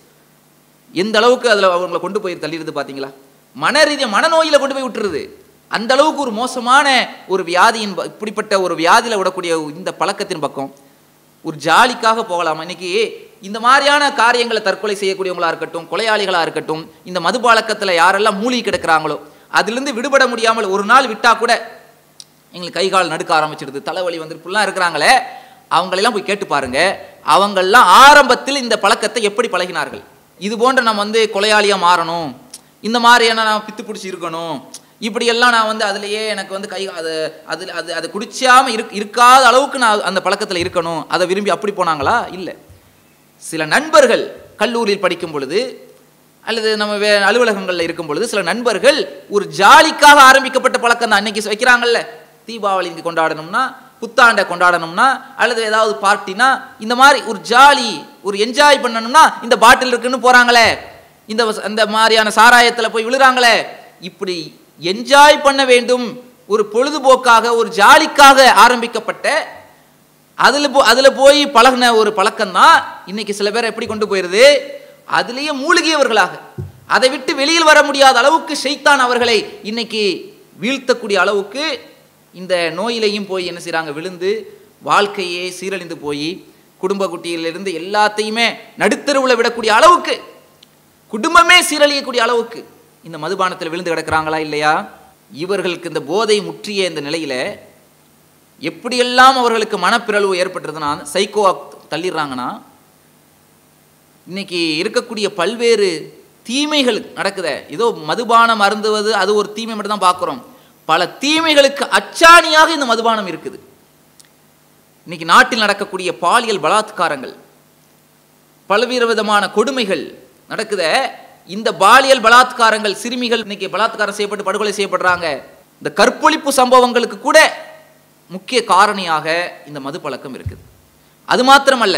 எந்த அளவுக்கு அதில் அவங்களை கொண்டு போய் தள்ளிடுது பார்த்தீங்களா மன ரீதியாக மனநோயில் கொண்டு போய் விட்டுருது அந்த அளவுக்கு ஒரு மோசமான ஒரு வியாதியின் ப- இப்படிப்பட்ட ஒரு வியாதியில் விடக்கூடிய இந்த பழக்கத்தின் பக்கம் ஒரு ஜாலிக்காக போகலாமா இன்னைக்கு இந்த மாதிரியான காரியங்களை தற்கொலை செய்யக்கூடியவங்களா இருக்கட்டும் கொலையாளிகளா இருக்கட்டும் இந்த மது பழக்கத்தில் யாரெல்லாம் மூழ்கி கிடக்குறாங்களோ அதிலிருந்து விடுபட முடியாமல் ஒரு நாள் விட்டா கூட எங்களுக்கு கை கால் நடுக்க ஆரம்பிச்சிடுது தலைவலி வந்து இப்படிலாம் இருக்கிறாங்களே அவங்களெல்லாம் போய் கேட்டு பாருங்க அவங்கெல்லாம் ஆரம்பத்தில் இந்த பழக்கத்தை எப்படி பழகினார்கள் இது போன்ற நம்ம வந்து கொலையாளியா மாறணும் இந்த மாதிரியான நான் பித்து பிடிச்சி இருக்கணும் இப்படியெல்லாம் நான் வந்து அதுலயே எனக்கு வந்து கை அது அதில் அது அதை குடிச்சாம இருக் இருக்காத அளவுக்கு நான் அந்த பழக்கத்தில் இருக்கணும் அதை விரும்பி அப்படி போனாங்களா இல்லை சில நண்பர்கள் கல்லூரியில் படிக்கும் பொழுது அல்லது நம்ம வே அலுவலகங்களில் இருக்கும் பொழுது சில நண்பர்கள் ஒரு ஜாலிக்காக ஆரம்பிக்கப்பட்ட பழக்கம் தான் இன்னைக்கு வைக்கிறாங்கல்ல தீபாவளி இங்கே கொண்டாடணும்னா புத்தாண்டை கொண்டாடணும்னா அல்லது ஏதாவது பார்ட்டினா இந்த மாதிரி ஒரு ஜாலி ஒரு என்ஜாய் பண்ணணும்னா இந்த பாட்டில் இருக்குன்னு போறாங்களே இந்த வச- இந்த மாதிரியான சாராயத்தில் போய் விழுறாங்களே இப்படி என்ஜாய் பண்ண வேண்டும் ஒரு பொழுதுபோக்காக ஒரு ஜாலிக்காக ஆரம்பிக்கப்பட்ட அதில் போ அதில் போய் பழகுன ஒரு பழக்கம்தான் இன்னைக்கு சில பேரை எப்படி கொண்டு போயிருது அதுலேயே மூழ்கியவர்களாக அதை விட்டு வெளியில் வர முடியாத அளவுக்கு ஷைத்தான் அவர்களை இன்னைக்கு வீழ்த்தக்கூடிய அளவுக்கு இந்த நோயிலையும் போய் என்ன செய்கிறாங்க விழுந்து வாழ்க்கையே சீரழிந்து போய் குடும்ப குட்டியிலிருந்து எல்லாத்தையுமே நடுத்தருவில் விடக்கூடிய அளவுக்கு குடும்பமே சீரழியக்கூடிய அளவுக்கு இந்த மதுபானத்தில் விழுந்து கிடக்கிறாங்களா இல்லையா இவர்களுக்கு இந்த போதை முற்றிய இந்த நிலையில எப்படியெல்லாம் அவர்களுக்கு மனப்பிறழ்வு ஏற்பட்டுறதுன்னா சைக்கோ தள்ளிடுறாங்கன்னா இன்னைக்கு இருக்கக்கூடிய பல்வேறு தீமைகள் நடக்குதே ஏதோ மதுபானம் அருந்துவது அது ஒரு தீமை மட்டும் தான் பார்க்குறோம் பல தீமைகளுக்கு அச்சாணியாக இந்த மதுபானம் இருக்குது இன்னைக்கு நாட்டில் நடக்கக்கூடிய பாலியல் பலாத்காரங்கள் பல்வேறு விதமான கொடுமைகள் நடக்குதே இந்த பாலியல் பலாத்காரங்கள் சிறுமிகள் இன்னைக்கு பலாத்காரம் செய்யப்பட்டு படுகொலை செய்யப்படுறாங்க இந்த கற்பொழிப்பு சம்பவங்களுக்கு கூட முக்கிய காரணியாக இந்த மது பழக்கம் இருக்குது அது மாத்திரமல்ல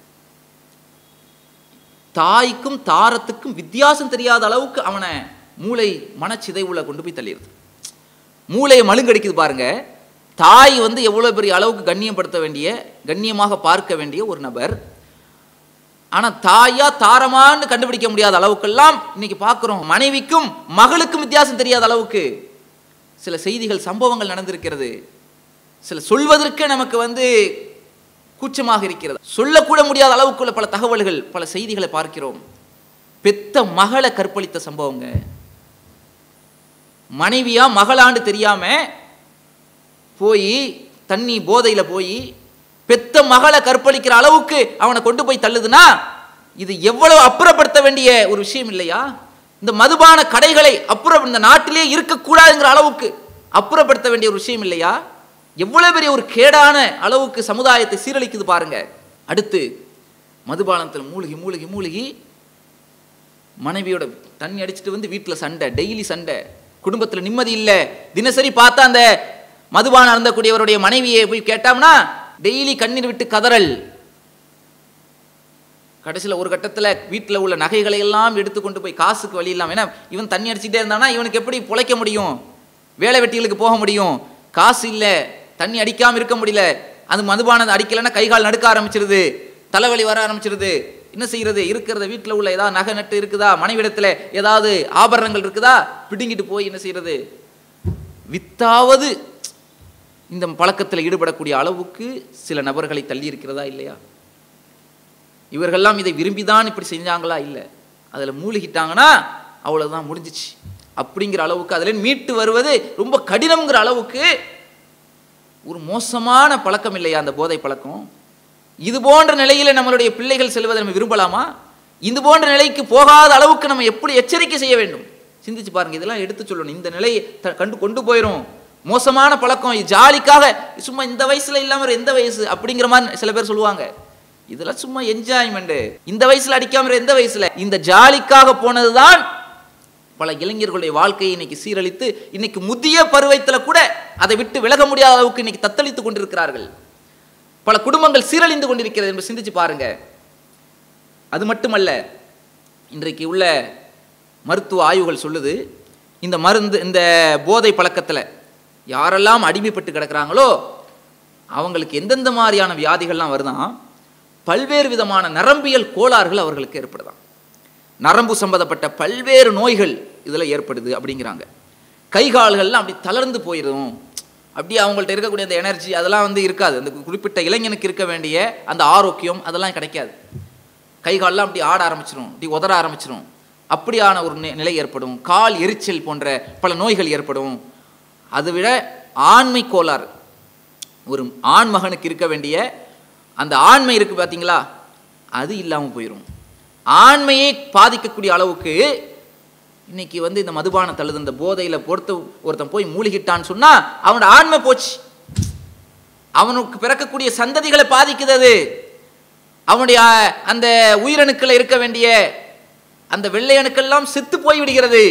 தாய்க்கும் தாரத்துக்கும் வித்தியாசம் தெரியாத அளவுக்கு அவனை மூளை மனச்சிதைவுல கொண்டு போய் தள்ளிடுது மூளையை மழுங்கடிக்குது பாருங்க தாய் வந்து எவ்வளோ பெரிய அளவுக்கு கண்ணியப்படுத்த வேண்டிய கண்ணியமாக பார்க்க வேண்டிய ஒரு நபர் ஆனால் தாயா தாரமான்னு கண்டுபிடிக்க முடியாத அளவுக்கெல்லாம் இன்னைக்கு பார்க்குறோம் மனைவிக்கும் மகளுக்கும் வித்தியாசம் தெரியாத அளவுக்கு சில செய்திகள் சம்பவங்கள் நடந்திருக்கிறது சில சொல்வதற்கே நமக்கு வந்து கூச்சமாக இருக்கிறது சொல்லக்கூட முடியாத அளவுக்குள்ள பல தகவல்கள் பல செய்திகளை பார்க்கிறோம் பெத்த மகளை கற்பழித்த சம்பவங்க மனைவியா மகளாண்டு தெரியாம போய் தண்ணி போதையில போய் பெத்த மகளை கற்பழிக்கிற அளவுக்கு அவனை கொண்டு போய் தள்ளுதுன்னா இது எவ்வளவு அப்புறப்படுத்த வேண்டிய ஒரு விஷயம் இல்லையா இந்த மதுபான கடைகளை அப்புறம் இந்த நாட்டிலே இருக்கக்கூடாதுங்கிற அளவுக்கு அப்புறப்படுத்த வேண்டிய ஒரு விஷயம் இல்லையா எவ்வளவு பெரிய ஒரு கேடான அளவுக்கு சமுதாயத்தை சீரழிக்குது பாருங்க அடுத்து மதுபானத்தில் மூழ்கி மூழ்கி மூழ்கி மனைவியோட தண்ணி அடிச்சிட்டு வந்து வீட்டில் சண்டை டெய்லி சண்டை குடும்பத்தில் நிம்மதி இல்லை தினசரி பார்த்தா அந்த மதுபானம் அருந்தக்கூடியவருடைய மனைவியை போய் கேட்டோம்னா டெய்லி கண்ணீர் விட்டு கதறல் கடைசியில் ஒரு கட்டத்தில் வீட்டில் உள்ள நகைகளை எல்லாம் எடுத்து கொண்டு போய் காசுக்கு வழி இல்லாமல் ஏன்னா இவன் தண்ணி அடிச்சுட்டே இருந்தானா இவனுக்கு எப்படி பிழைக்க முடியும் வேலை வெட்டிகளுக்கு போக முடியும் காசு இல்லை தண்ணி அடிக்காமல் இருக்க முடியல அது மதுபானம் அடிக்கலைன்னா கை கால் நடுக்க ஆரம்பிச்சிருது தலைவலி வர ஆரம்பிச்சிருது என்ன செய்யறது இருக்கிறத வீட்டில் உள்ள ஏதாவது நகை நட்டு இருக்குதா மனைவிடத்தில் ஏதாவது ஆபரணங்கள் இருக்குதா பிடுங்கிட்டு போய் என்ன செய்யறது வித்தாவது இந்த பழக்கத்தில் ஈடுபடக்கூடிய அளவுக்கு சில நபர்களை தள்ளி இருக்கிறதா இல்லையா இவர்கள்லாம் இதை விரும்பிதான் இப்படி செஞ்சாங்களா இல்லை அதில் மூழ்கிட்டாங்கன்னா அவ்வளோதான் முடிஞ்சிச்சு அப்படிங்கிற அளவுக்கு அதில் மீட்டு வருவது ரொம்ப கடினம்ங்கிற அளவுக்கு ஒரு மோசமான பழக்கம் இல்லையா அந்த போதை பழக்கம் இது போன்ற நிலையில் நம்மளுடைய பிள்ளைகள் செல்வதை நம்ம விரும்பலாமா இது போன்ற நிலைக்கு போகாத அளவுக்கு நம்ம எப்படி எச்சரிக்கை செய்ய வேண்டும் சிந்திச்சு பாருங்க இதெல்லாம் எடுத்து சொல்லணும் இந்த நிலையை த- கண்டு கொண்டு போயிடும் மோசமான பழக்கம் இது ஜாலிக்காக சும்மா இந்த வயசுல இல்லாம வேற எந்த வயசு அப்படிங்கிற மாதிரி சில பேர் சொல்லுவாங்க இதெல்லாம் சும்மா என்ஜாய்மெண்ட் இந்த வயசுல அடிக்காம வேற எந்த வயசுல இந்த ஜாலிக்காக போனதுதான் பல இளைஞர்களுடைய வாழ்க்கையை இன்னைக்கு சீரழித்து இன்னைக்கு முதிய பருவத்தில் கூட அதை விட்டு விலக முடியாத அளவுக்கு இன்னைக்கு தத்தளித்துக் கொண்டிருக்கிறார்கள் பல குடும்பங்கள் சீரழிந்து கொண்டிருக்கிறது என்று சிந்திச்சு பாருங்க அது மட்டுமல்ல இன்றைக்கு உள்ள மருத்துவ ஆய்வுகள் சொல்லுது இந்த மருந்து இந்த போதை பழக்கத்தில் யாரெல்லாம் அடிமைப்பட்டு கிடக்குறாங்களோ அவங்களுக்கு எந்தெந்த மாதிரியான வியாதிகள்லாம் வருதான் பல்வேறு விதமான நரம்பியல் கோளாறுகள் அவர்களுக்கு ஏற்படுதாம் நரம்பு சம்பந்தப்பட்ட பல்வேறு நோய்கள் இதில் ஏற்படுது அப்படிங்கிறாங்க கை கால்கள்லாம் அப்படி தளர்ந்து போயிடும் அப்படியே அவங்கள்ட்ட இருக்கக்கூடிய அந்த எனர்ஜி அதெல்லாம் வந்து இருக்காது அந்த குறிப்பிட்ட இளைஞனுக்கு இருக்க வேண்டிய அந்த ஆரோக்கியம் அதெல்லாம் கிடைக்காது கை கால்லாம் அப்படி ஆட ஆரம்பிச்சிரும் அப்படி உதற ஆரம்பிச்சிரும் அப்படியான ஒரு நி- நிலை ஏற்படும் கால் எரிச்சல் போன்ற பல நோய்கள் ஏற்படும் அதை விட ஆண்மை கோளாறு ஒரு ஆண் மகனுக்கு இருக்க வேண்டிய அந்த ஆண்மை இருக்கு பார்த்தீங்களா அது இல்லாமல் போயிடும் ஆண்மையை பாதிக்கக்கூடிய அளவுக்கு இன்னைக்கு வந்து இந்த மதுபான தள்ளுது இந்த போதையில் பொறுத்து ஒருத்தன் போய் மூழ்கிட்டான்னு சொன்னா அவனோட ஆண்மை போச்சு அவனுக்கு பிறக்கக்கூடிய சந்ததிகளை பாதிக்குது அது அவனுடைய அஹ், அந்த உயிரணுக்கள் இருக்க வேண்டிய அந்த வெள்ளை அணுக்கெல்லாம் செத்து போய் விடுகிறது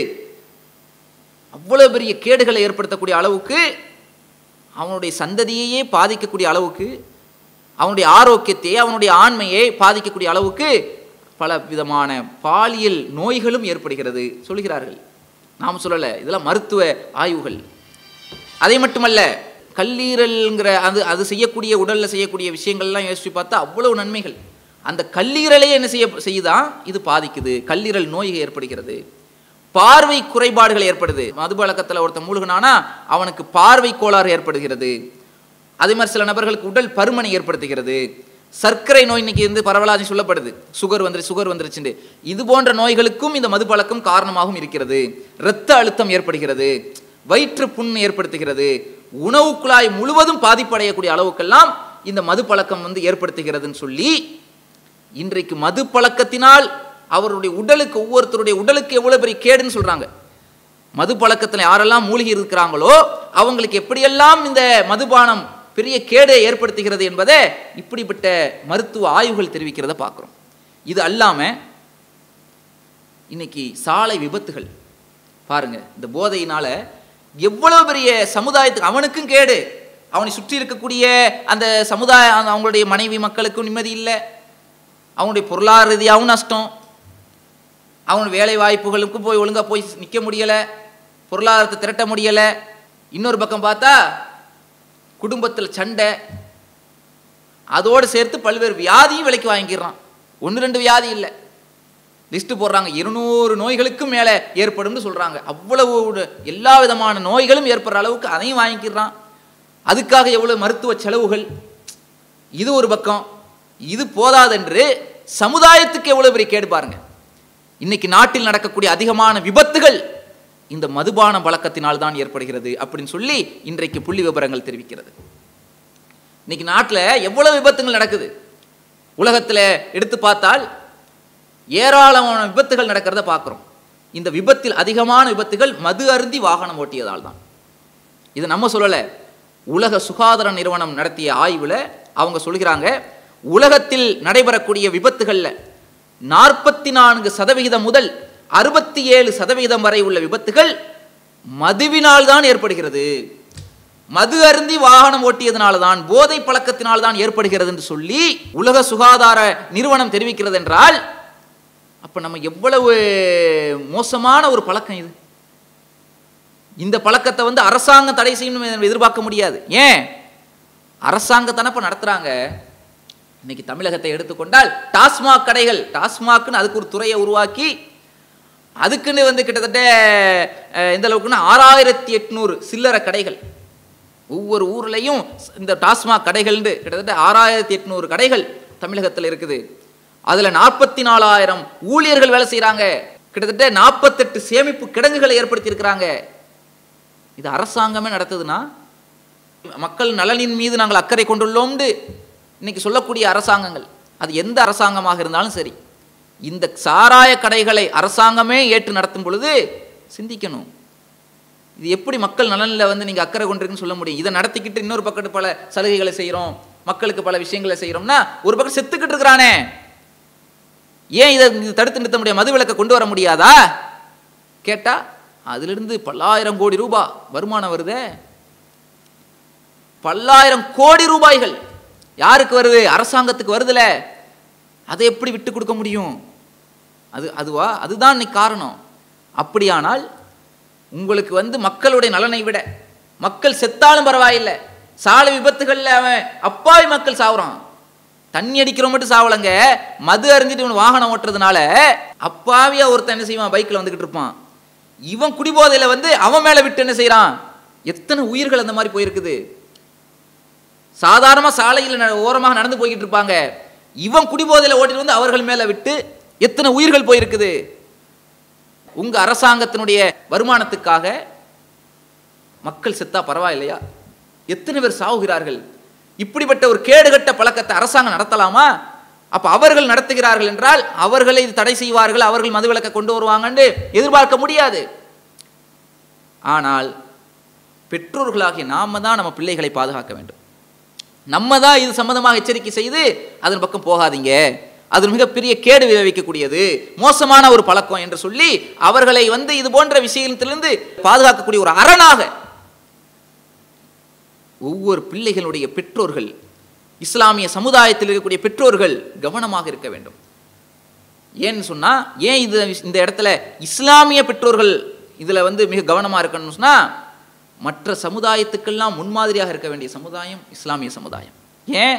அவ்வளவு பெரிய கேடுகளை ஏற்படுத்தக்கூடிய அளவுக்கு அவனுடைய சந்ததியையே பாதிக்கக்கூடிய அளவுக்கு அவனுடைய ஆரோக்கியத்தை அவனுடைய ஆண்மையை பாதிக்கக்கூடிய அளவுக்கு பல விதமான பாலியல் நோய்களும் ஏற்படுகிறது சொல்கிறார்கள் நாம் சொல்லலை இதெல்லாம் மருத்துவ ஆய்வுகள் அதை மட்டுமல்ல கல்லீரல்ங்கிற அது அது செய்யக்கூடிய உடலில் செய்யக்கூடிய விஷயங்கள்லாம் யோசிச்சு பார்த்தா அவ்வளவு நன்மைகள் அந்த கல்லீரலே என்ன செய்ய செய்யுதான் இது பாதிக்குது கல்லீரல் நோய் ஏற்படுகிறது பார்வை குறைபாடுகள் ஏற்படுது மது பழக்கத்தில் ஒருத்தன் மூழ்கினானா அவனுக்கு பார்வை கோளாறு ஏற்படுகிறது அதே மாதிரி சில நபர்களுக்கு உடல் பருமனை ஏற்படுத்துகிறது சர்க்கரை நோய் இன்னைக்கு வந்து பரவலாக சொல்லப்படுது சுகர் வந்துரு சுகர் வந்துருச்சுண்டு இது போன்ற நோய்களுக்கும் இந்த மது பழக்கம் காரணமாகவும் இருக்கிறது இரத்த அழுத்தம் ஏற்படுகிறது வயிற்று புண் ஏற்படுத்துகிறது உணவு குழாய் முழுவதும் பாதிப்படையக்கூடிய அளவுக்கெல்லாம் இந்த மது பழக்கம் வந்து ஏற்படுத்துகிறதுன்னு சொல்லி இன்றைக்கு மது பழக்கத்தினால் அவருடைய உடலுக்கு ஒவ்வொருத்தருடைய உடலுக்கு எவ்வளவு பெரிய கேடுன்னு சொல்றாங்க மது பழக்கத்தில் யாரெல்லாம் மூழ்கி இருக்கிறாங்களோ அவங்களுக்கு எப்படியெல்லாம் இந்த மதுபானம் பெரிய கேடை ஏற்படுத்துகிறது என்பதை இப்படிப்பட்ட மருத்துவ ஆய்வுகள் தெரிவிக்கிறத பார்க்குறோம் இது அல்லாம இன்னைக்கு சாலை விபத்துகள் பாருங்க இந்த போதையினால எவ்வளவு பெரிய சமுதாயத்துக்கு அவனுக்கும் கேடு அவனை சுற்றி இருக்கக்கூடிய அந்த சமுதாய அந்த அவங்களுடைய மனைவி மக்களுக்கும் நிம்மதி இல்லை அவனுடைய பொருளாதார ரீதியாகவும் நஷ்டம் அவன் வேலை வாய்ப்புகளுக்கும் போய் ஒழுங்கா போய் நிற்க முடியலை பொருளாதாரத்தை திரட்ட முடியலை இன்னொரு பக்கம் பார்த்தா குடும்பத்தில் சண்டை அதோடு சேர்த்து பல்வேறு வியாதியும் விலைக்கு வாங்கிக்கிறான் ஒன்று ரெண்டு வியாதி இல்லை லிஸ்ட் போடுறாங்க இருநூறு நோய்களுக்கும் மேலே ஏற்படும்னு சொல்கிறாங்க அவ்வளவு ஒரு- எல்லா விதமான நோய்களும் ஏற்படுற அளவுக்கு அதையும் வாங்கிக்கிறான் அதுக்காக எவ்வளோ மருத்துவ செலவுகள் இது ஒரு பக்கம் இது போதாதென்று சமுதாயத்துக்கு எவ்வளவு பெரிய கேடு பாருங்க இன்னைக்கு நாட்டில் நடக்கக்கூடிய அதிகமான விபத்துகள் இந்த மதுபான பழக்கத்தினால் தான் ஏற்படுகிறது அப்படின்னு சொல்லி இன்றைக்கு புள்ளி விவரங்கள் தெரிவிக்கிறது இன்னைக்கு நாட்டில் எவ்வளவு விபத்துகள் நடக்குது உலகத்தில் எடுத்து பார்த்தால் ஏராளமான விபத்துகள் நடக்கிறத பார்க்குறோம் இந்த விபத்தில் அதிகமான விபத்துகள் மது அருந்தி வாகனம் ஓட்டியதால் தான் இது நம்ம சொல்லலை உலக சுகாதார நிறுவனம் நடத்திய ஆய்வில் அவங்க சொல்கிறாங்க உலகத்தில் நடைபெறக்கூடிய விபத்துகளில் நாற்பத்தி நான்கு சதவிகிதம் முதல் அறுபத்தி ஏழு சதவிகிதம் வரை உள்ள விபத்துகள் மதுவினால் தான் ஏற்படுகிறது மது அருந்தி வாகனம் ஓட்டியதனால தான் போதை பழக்கத்தினால் தான் ஏற்படுகிறது என்று சொல்லி உலக சுகாதார நிறுவனம் தெரிவிக்கிறது என்றால் அப்ப நம்ம எவ்வளவு மோசமான ஒரு பழக்கம் இது இந்த பழக்கத்தை வந்து அரசாங்கம் தடை செய்யணும் எதிர்பார்க்க முடியாது ஏன் அரசாங்கத்தானே இப்போ நடத்துறாங்க இன்னைக்கு தமிழகத்தை எடுத்துக்கொண்டால் டாஸ்மாக் கடைகள் டாஸ்மாக்னு அதுக்கு ஒரு துறையை உருவாக்கி அதுக்குன்னு வந்து கிட்டத்தட்ட அஹ், எந்த அளவுக்குன்னா ஆறாயிரத்தி எட்நூறு சில்லறை கடைகள் ஒவ்வொரு ஊர்லேயும் இந்த டாஸ்மாக் கடைகள்னு கிட்டத்தட்ட ஆறாயிரத்தி எட்நூறு கடைகள் தமிழகத்தில் இருக்குது அதில் நாற்பத்தி நாலாயிரம் ஊழியர்கள் வேலை செய்கிறாங்க கிட்டத்தட்ட நாற்பத்தெட்டு சேமிப்பு கிடங்குகளை ஏற்படுத்தியிருக்கிறாங்க இது அரசாங்கமே நடத்துதுன்னா மக்கள் நலனின் மீது நாங்கள் அக்கறை கொண்டுள்ளோம்னு இன்னைக்கு சொல்லக்கூடிய அரசாங்கங்கள் அது எந்த அரசாங்கமாக இருந்தாலும் சரி இந்த சாராய கடைகளை அரசாங்கமே ஏற்று நடத்தும் பொழுது சிந்திக்கணும் இது எப்படி மக்கள் நலனில் வந்து நீங்கள் அக்கறை கொண்டிருக்குன்னு சொல்ல முடியும் இதை நடத்திக்கிட்டு இன்னொரு பக்கத்து பல சலுகைகளை செய்கிறோம் மக்களுக்கு பல விஷயங்களை செய்கிறோம்னா ஒரு பக்கம் செத்துக்கிட்டு இருக்கிறானே ஏன் இதை இது தடுத்து நிறுத்த முடியாது மது விலக்கை கொண்டு வர முடியாதா கேட்டா அதிலிருந்து பல்லாயிரம் கோடி ரூபாய் வருமானம் வருதே பல்லாயிரம் கோடி ரூபாய்கள் யாருக்கு வருது அரசாங்கத்துக்கு வருதுல அதை எப்படி விட்டு கொடுக்க முடியும் அது அதுவா அதுதான் இன்னைக்கு காரணம் அப்படியானால் உங்களுக்கு வந்து மக்களுடைய நலனை விட மக்கள் செத்தாலும் பரவாயில்லை சாலை விபத்துகளில் அவன் அப்பாவி மக்கள் சாவுறான் தண்ணி அடிக்கிறவன் மட்டும் சாவலங்க மது அருந்திட்டு இவன் வாகனம் ஓட்டுறதுனால அப்பாவியா ஒருத்தன் என்ன செய்வான் பைக்கில் வந்துகிட்டு இருப்பான் இவன் குடிபோதையில வந்து அவன் மேல விட்டு என்ன செய்றான் எத்தனை உயிர்கள் அந்த மாதிரி போயிருக்குது சாதாரணமாக சாலையில் ந- ஓரமாக நடந்து போய்கிட்டு இருப்பாங்க இவன் குடிபோதையில் ஓட்டிட்டு வந்து அவர்கள் மேல விட்டு எத்தனை உயிர்கள் போயிருக்குது உங்க அரசாங்கத்தினுடைய வருமானத்துக்காக மக்கள் செத்தா பரவாயில்லையா எத்தனை பேர் சாவுகிறார்கள் இப்படிப்பட்ட ஒரு கேடுகட்ட பழக்கத்தை அரசாங்கம் நடத்தலாமா அப்ப அவர்கள் நடத்துகிறார்கள் என்றால் அவர்களை இது தடை செய்வார்கள் அவர்கள் மதுவிலக்கை கொண்டு வருவாங்கன்னு எதிர்பார்க்க முடியாது ஆனால் பெற்றோர்களாகிய நாம தான் நம்ம பிள்ளைகளை பாதுகாக்க வேண்டும் நம்ம தான் இது சம்பந்தமாக எச்சரிக்கை செய்து அதன் பக்கம் போகாதீங்க அது மிகப்பெரிய கேடு விளைவிக்கக்கூடியது மோசமான ஒரு பழக்கம் என்று சொல்லி அவர்களை வந்து இது போன்ற விஷயத்திலிருந்து பாதுகாக்கக்கூடிய ஒரு அரணாக ஒவ்வொரு பிள்ளைகளுடைய பெற்றோர்கள் இஸ்லாமிய சமுதாயத்தில் இருக்கக்கூடிய பெற்றோர்கள் கவனமாக இருக்க வேண்டும் ஏன்னு சொன்னா ஏன் இது இந்த இடத்துல இஸ்லாமிய பெற்றோர்கள் இதுல வந்து மிக கவனமா இருக்கணும்னு சொன்னா மற்ற சமுதாயத்துக்கெல்லாம் முன்மாதிரியாக இருக்க வேண்டிய சமுதாயம் இஸ்லாமிய சமுதாயம் ஏன்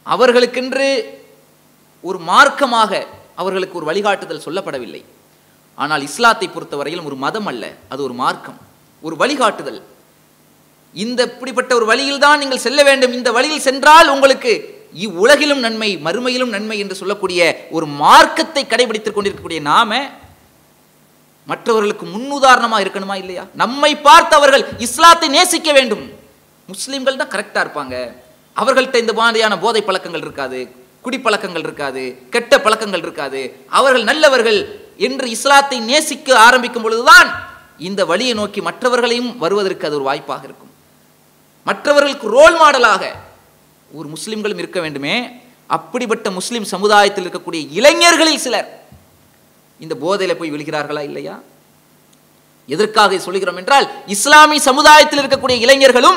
அவர்களுக்கென்று ஒரு மார்க்கமாக அவர்களுக்கு ஒரு வழிகாட்டுதல் சொல்லப்படவில்லை ஆனால் இஸ்லாத்தை பொறுத்தவரையிலும் ஒரு மதம் அல்ல அது ஒரு மார்க்கம் ஒரு வழிகாட்டுதல் இந்த இப்படிப்பட்ட ஒரு வழியில் தான் நீங்கள் செல்ல வேண்டும் இந்த வழியில் சென்றால் உங்களுக்கு இவ்வுலகிலும் நன்மை மறுமையிலும் நன்மை என்று சொல்லக்கூடிய ஒரு மார்க்கத்தை கடைபிடித்துக் கொண்டிருக்கக்கூடிய நாம மற்றவர்களுக்கு முன்னுதாரணமாக இருக்கணுமா இல்லையா நம்மை பார்த்து அவர்கள் இஸ்லாத்தை நேசிக்க வேண்டும் முஸ்லிம்கள் தான் கரெக்டாக இருப்பாங்க அவர்கள்ட்ட இந்த மாதிரியான போதை பழக்கங்கள் இருக்காது குடிப்பழக்கங்கள் இருக்காது கெட்ட பழக்கங்கள் இருக்காது அவர்கள் நல்லவர்கள் என்று இஸ்லாத்தை நேசிக்க ஆரம்பிக்கும் பொழுதுதான் இந்த வழியை நோக்கி மற்றவர்களையும் வருவதற்கு அது ஒரு வாய்ப்பாக இருக்கும் மற்றவர்களுக்கு ரோல் மாடலாக ஒரு முஸ்லிம்களும் இருக்க வேண்டுமே அப்படிப்பட்ட முஸ்லிம் சமுதாயத்தில் இருக்கக்கூடிய இளைஞர்களில் சிலர் இந்த போதையில போய் விழுகிறார்களா இல்லையா எதற்காக இதை சொல்கிறோம் என்றால் இஸ்லாமிய சமுதாயத்தில் இருக்கக்கூடிய இளைஞர்களும்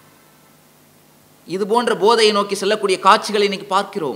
இது போன்ற போதையை நோக்கி செல்லக்கூடிய காட்சிகளை இன்னைக்கு பார்க்கிறோம்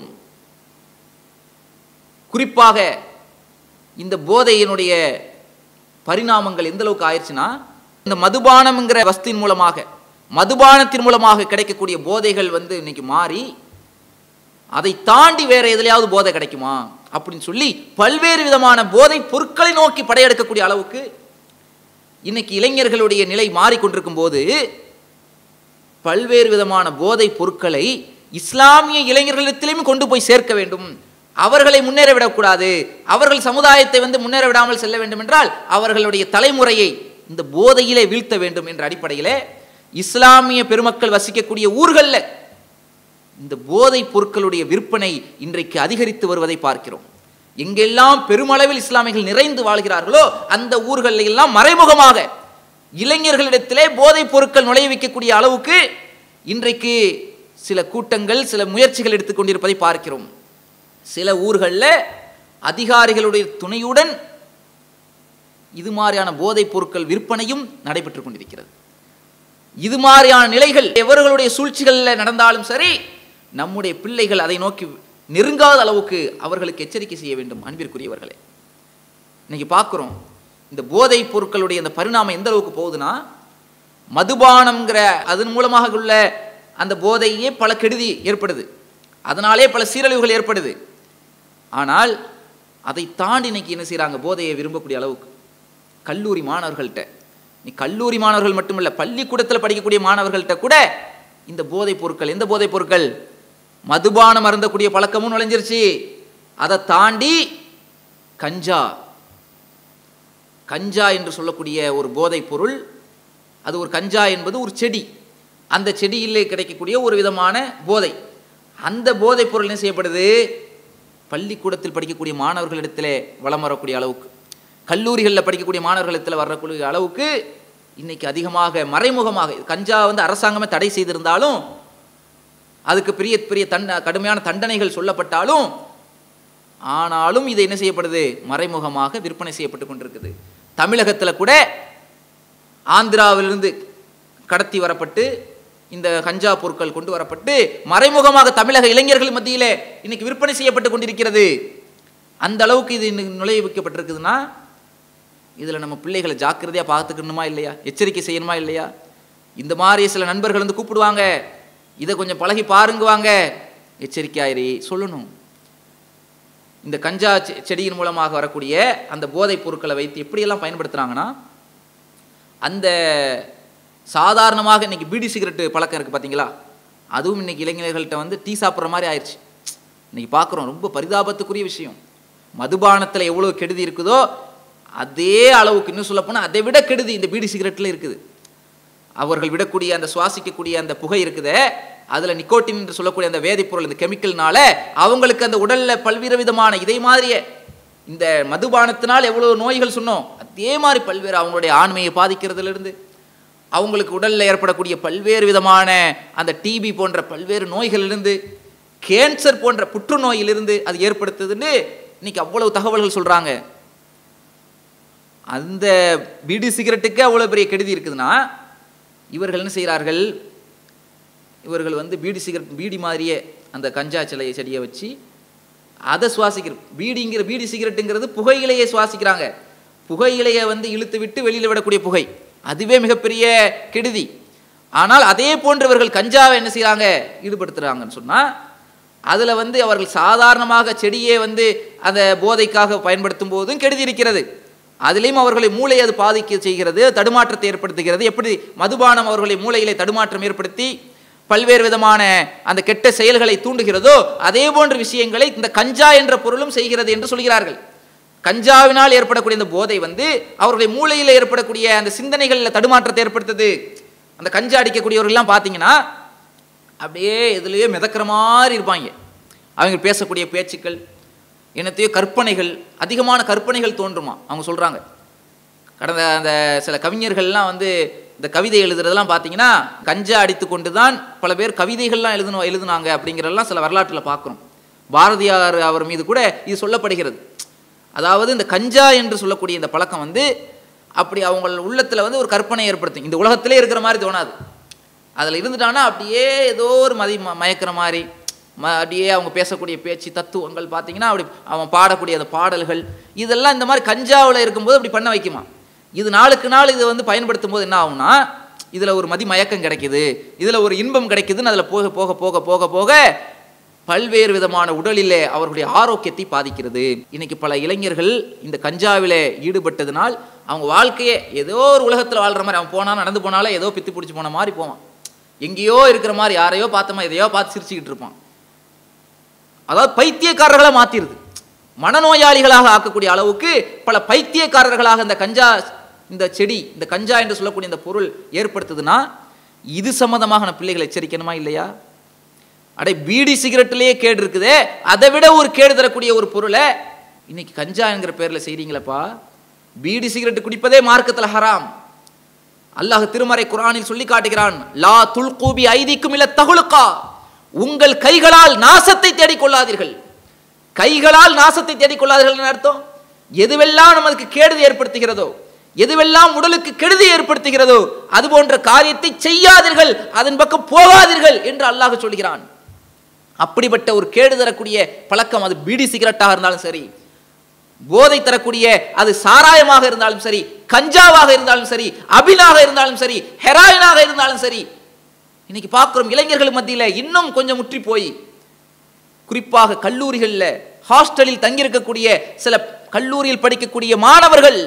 குறிப்பாக இந்த போதையினுடைய பரிணாமங்கள் எந்த அளவுக்கு ஆயிடுச்சுன்னா இந்த மதுபானம்ங்கிற வஸ்தின் மூலமாக மதுபானத்தின் மூலமாக கிடைக்கக்கூடிய போதைகள் வந்து இன்னைக்கு மாறி அதை தாண்டி வேற எதுலையாவது போதை கிடைக்குமா அப்படின்னு சொல்லி பல்வேறு விதமான போதை பொருட்களை நோக்கி படையெடுக்கக்கூடிய அளவுக்கு இன்னைக்கு இளைஞர்களுடைய நிலை மாறிக்கொண்டிருக்கும் போது பல்வேறு விதமான போதை பொருட்களை இஸ்லாமிய இளைஞர்களிடத்திலும் கொண்டு போய் சேர்க்க வேண்டும் அவர்களை முன்னேற விடக்கூடாது அவர்கள் சமுதாயத்தை வந்து முன்னேற விடாமல் செல்ல வேண்டும் என்றால் அவர்களுடைய தலைமுறையை இந்த போதையிலே வீழ்த்த வேண்டும் என்ற அடிப்படையிலே இஸ்லாமிய பெருமக்கள் வசிக்கக்கூடிய ஊர்களில் இந்த போதைப் பொருட்களுடைய விற்பனை இன்றைக்கு அதிகரித்து வருவதை பார்க்கிறோம் எங்கெல்லாம் பெருமளவில் இஸ்லாமியர்கள் நிறைந்து வாழ்கிறார்களோ அந்த ஊர்களில் எல்லாம் மறைமுகமாக இளைஞர்களிடத்திலே போதைப் பொருட்கள் நுழைவிக்கக்கூடிய அளவுக்கு இன்றைக்கு சில கூட்டங்கள் சில முயற்சிகள் எடுத்துக்கொண்டிருப்பதை பார்க்கிறோம் சில ஊர்களில் அதிகாரிகளுடைய துணையுடன் இது மாதிரியான போதைப் பொருட்கள் விற்பனையும் நடைபெற்றுக் கொண்டிருக்கிறது இது மாதிரியான நிலைகள் எவர்களுடைய சூழ்ச்சிகளில் நடந்தாலும் சரி நம்முடைய பிள்ளைகள் அதை நோக்கி நெருங்காத அளவுக்கு அவர்களுக்கு எச்சரிக்கை செய்ய வேண்டும் அன்பிற்குரியவர்களே இன்னைக்கு பார்க்குறோம் இந்த போதைப் பொருட்களுடைய இந்த பரிணாமம் எந்த அளவுக்கு போகுதுன்னா மதுபானம்ங்கிற அதன் மூலமாக உள்ள அந்த போதையே பல கெடுதி ஏற்படுது அதனாலே பல சீரழிவுகள் ஏற்படுது ஆனால் அதை தாண்டி இன்னைக்கு என்ன செய்கிறாங்க போதையை விரும்பக்கூடிய அளவுக்கு கல்லூரி மாணவர்கள்ட்ட நீ கல்லூரி மாணவர்கள் மட்டுமல்ல பள்ளிக்கூடத்தில் படிக்கக்கூடிய மாணவர்கள்ட்ட கூட இந்த போதைப் பொருட்கள் எந்த போதைப் பொருட்கள் மதுபானம் அருந்தக்கூடிய பழக்கமும் நுழைஞ்சிருச்சு அதை தாண்டி கஞ்சா கஞ்சா என்று சொல்லக்கூடிய ஒரு போதைப் பொருள் அது ஒரு கஞ்சா என்பது ஒரு செடி அந்த செடியிலே கிடைக்கக்கூடிய ஒரு விதமான போதை அந்த போதைப் பொருள் என்ன செய்யப்படுது பள்ளிக்கூடத்தில் படிக்கக்கூடிய மாணவர்களிடத்தில் வளம் வரக்கூடிய அளவுக்கு கல்லூரிகளில் படிக்கக்கூடிய மாணவர்களிடத்தில் வரக்கூடிய அளவுக்கு இன்னைக்கு அதிகமாக மறைமுகமாக கஞ்சா வந்து அரசாங்கமே தடை செய்திருந்தாலும் அதுக்கு பெரிய பெரிய தண்ட கடுமையான தண்டனைகள் சொல்லப்பட்டாலும் ஆனாலும் இது என்ன செய்யப்படுது மறைமுகமாக விற்பனை செய்யப்பட்டு கொண்டிருக்குது தமிழகத்தில் கூட ஆந்திராவிலிருந்து கடத்தி வரப்பட்டு இந்த கஞ்சா பொருட்கள் கொண்டு வரப்பட்டு மறைமுகமாக தமிழக இளைஞர்கள் மத்தியிலே இன்னைக்கு விற்பனை செய்யப்பட்டு கொண்டிருக்கிறது அந்த அளவுக்கு இது இன்னைக்கு நுழைய வைக்கப்பட்டிருக்குதுன்னா இதில் நம்ம பிள்ளைகளை ஜாக்கிரதையாக பார்த்துக்கணுமா இல்லையா எச்சரிக்கை செய்யணுமா இல்லையா இந்த மாதிரி சில நண்பர்கள் வந்து கூப்பிடுவாங்க இதை கொஞ்சம் பழகி பாருங்குவாங்க எச்சரிக்கையாயிரி சொல்லணும் இந்த கஞ்சா செ- செடியின் மூலமாக வரக்கூடிய அந்த போதைப் பொருட்களை வைத்து எப்படியெல்லாம் பயன்படுத்துகிறாங்கன்னா அந்த சாதாரணமாக இன்னைக்கு பீடி சிகரெட்டு பழக்கம் இருக்குது பார்த்தீங்களா அதுவும் இன்னைக்கு இளைஞர்கள்ட்ட வந்து டீ சாப்பிட்ற மாதிரி ஆயிடுச்சு இன்னைக்கு பார்க்குறோம் ரொம்ப பரிதாபத்துக்குரிய விஷயம் மதுபானத்தில் எவ்வளோ கெடுதி இருக்குதோ அதே அளவுக்கு இன்னும் சொல்லப்போனால் அதை விட கெடுதி இந்த பீடி சிகரெட்டில் இருக்குது அவர்கள் விடக்கூடிய அந்த சுவாசிக்கக்கூடிய அந்த புகை இருக்குதே அதில் நிக்கோட்டின் என்று சொல்லக்கூடிய அந்த வேதிப்பொருள் இந்த கெமிக்கல்னால அவங்களுக்கு அந்த உடலில் பல்வேறு விதமான இதே மாதிரியே இந்த மதுபானத்தினால் எவ்வளோ நோய்கள் சொன்னோம் அதே மாதிரி பல்வேறு அவங்களுடைய ஆண்மையை பாதிக்கிறதுலேருந்து அவங்களுக்கு உடலில் ஏற்படக்கூடிய பல்வேறு விதமான அந்த டிபி போன்ற பல்வேறு நோய்களிலிருந்து கேன்சர் போன்ற புற்றுநோயிலிருந்து அது ஏற்படுத்துதுன்னு இன்னைக்கு அவ்வளவு தகவல்கள் சொல்கிறாங்க அந்த பீடி சிகரெட்டுக்கு அவ்வளோ பெரிய கெடுதி இருக்குதுன்னா இவர்கள் என்ன செய்கிறார்கள் இவர்கள் வந்து பீடி சிகரெட் பீடி மாதிரியே அந்த கஞ்சா சிலையை செடியை வச்சு அதை சுவாசிக்கிற பீடிங்கிற பீடி சிகரெட்டுங்கிறது புகையிலையை சுவாசிக்கிறாங்க புகையிலையை வந்து இழுத்து விட்டு வெளியில் விடக்கூடிய புகை அதுவே மிகப்பெரிய கெடுதி ஆனால் அதே போன்றவர்கள் கஞ்சாவை என்ன செய்கிறாங்க ஈடுபடுத்துகிறாங்கன்னு சொன்னால் அதில் வந்து அவர்கள் சாதாரணமாக செடியே வந்து அந்த போதைக்காக பயன்படுத்தும் போதும் கெடுதி இருக்கிறது அதிலையும் அவர்களை மூளை அது பாதிக்க செய்கிறது தடுமாற்றத்தை ஏற்படுத்துகிறது எப்படி மதுபானம் அவர்களை மூளையிலே தடுமாற்றம் ஏற்படுத்தி பல்வேறு விதமான அந்த கெட்ட செயல்களை தூண்டுகிறதோ அதே போன்ற விஷயங்களை இந்த கஞ்சா என்ற பொருளும் செய்கிறது என்று சொல்கிறார்கள் கஞ்சாவினால் ஏற்படக்கூடிய இந்த போதை வந்து அவர்களுடைய மூளையில் ஏற்படக்கூடிய அந்த சிந்தனைகளில் தடுமாற்றத்தை ஏற்படுத்துது அந்த கஞ்சா அடிக்கக்கூடியவர்கள்லாம் பார்த்தீங்கன்னா அப்படியே இதுலேயே மிதக்கிற மாதிரி இருப்பாங்க அவங்க பேசக்கூடிய பேச்சுக்கள் என்னத்தையோ கற்பனைகள் அதிகமான கற்பனைகள் தோன்றுமா அவங்க சொல்கிறாங்க கடந்த அந்த சில கவிஞர்கள்லாம் வந்து இந்த கவிதை எழுதுறதெல்லாம் பார்த்தீங்கன்னா கஞ்சா அடித்து கொண்டு தான் பல பேர் கவிதைகள்லாம் எழுதணும் எழுதுனாங்க அப்படிங்கிறதெல்லாம் சில வரலாற்றில் பார்க்குறோம் பாரதியார் அவர் மீது கூட இது சொல்லப்படுகிறது அதாவது இந்த கஞ்சா என்று சொல்லக்கூடிய இந்த பழக்கம் வந்து அப்படி அவங்க உள்ளத்தில் வந்து ஒரு கற்பனை ஏற்படுத்தும் இந்த உலகத்திலே இருக்கிற மாதிரி தோணாது அதில் இருந்துட்டானா அப்படியே ஏதோ ஒரு மதி ம- மயக்கிற மாதிரி ம அப்படியே அவங்க பேசக்கூடிய பேச்சு தத்துவங்கள் பார்த்தீங்கன்னா அப்படி அவன் பாடக்கூடிய அந்த பாடல்கள் இதெல்லாம் இந்த மாதிரி கஞ்சாவில் இருக்கும்போது அப்படி பண்ண வைக்குமா இது நாளுக்கு நாள் இது வந்து பயன்படுத்தும் போது என்ன ஆகும்னா இதில் ஒரு மதி மயக்கம் கிடைக்குது இதில் ஒரு இன்பம் கிடைக்குதுன்னு அதில் போக போக போக போக போக பல்வேறு விதமான உடலிலே அவர்களுடைய ஆரோக்கியத்தை பாதிக்கிறது இன்னைக்கு பல இளைஞர்கள் இந்த கஞ்சாவிலே ஈடுபட்டதுனால் அவங்க வாழ்க்கையே ஏதோ ஒரு உலகத்தில் வாழ்ற மாதிரி அவன் போனா நடந்து போனாலே ஏதோ பித்து பிடிச்சி போன மாதிரி போவான் எங்கேயோ இருக்கிற மாதிரி யாரையோ பார்த்தோமா எதையோ பார்த்து சிரிச்சுக்கிட்டு இருப்பான் அதாவது பைத்தியக்காரர்களை மாத்திருது மனநோயாளிகளாக ஆக்கக்கூடிய அளவுக்கு பல பைத்தியக்காரர்களாக இந்த கஞ்சா இந்த செடி இந்த கஞ்சா என்று சொல்லக்கூடிய இந்த பொருள் ஏற்படுத்துதுன்னா இது சம்பந்தமாக நம்ம பிள்ளைகளை எச்சரிக்கணுமா இல்லையா அடே பீடி சிகரெட்லயே கேடு இருக்குதே அதை விட ஒரு கேடு தரக்கூடிய ஒரு பொருளை இன்னைக்கு கஞ்சா என்கிற பேர்ல செய்றீங்களப்பா பீடி சிகரெட் குடிப்பதே மார்க்கத்தில் ஹராம் அல்லாஹ் திருமறை குர்ஆனில் சொல்லி காட்டுகிறான் லா துல்கூபி ஐதிக்கும் இல்ல தகுலுக்கா உங்கள் கைகளால் நாசத்தை தேடிக்கொள்ளாதீர்கள் கைகளால் நாசத்தை தேடிக்கொள்ளாதீர்கள் அர்த்தம் எதுவெல்லாம் நமக்கு கேடுதி ஏற்படுத்துகிறதோ எதுவெல்லாம் உடலுக்கு கெடுதி ஏற்படுத்துகிறதோ அது போன்ற காரியத்தை செய்யாதீர்கள் அதன் பக்கம் போகாதீர்கள் என்று அல்லாஹ் சொல்கிறான் அப்படிப்பட்ட ஒரு கேடு தரக்கூடிய பழக்கம் அது பீடி சிகரெட்டாக இருந்தாலும் சரி போதை தரக்கூடிய அது சாராயமாக இருந்தாலும் சரி கஞ்சாவாக இருந்தாலும் சரி அபினாக இருந்தாலும் சரி ஹெராயினாக இருந்தாலும் சரி இன்னைக்கு பார்க்குறோம் இளைஞர்கள் மத்தியில் இன்னும் கொஞ்சம் முற்றி போய் குறிப்பாக கல்லூரிகளில் ஹாஸ்டலில் தங்கியிருக்கக்கூடிய சில கல்லூரியில் படிக்கக்கூடிய மாணவர்கள்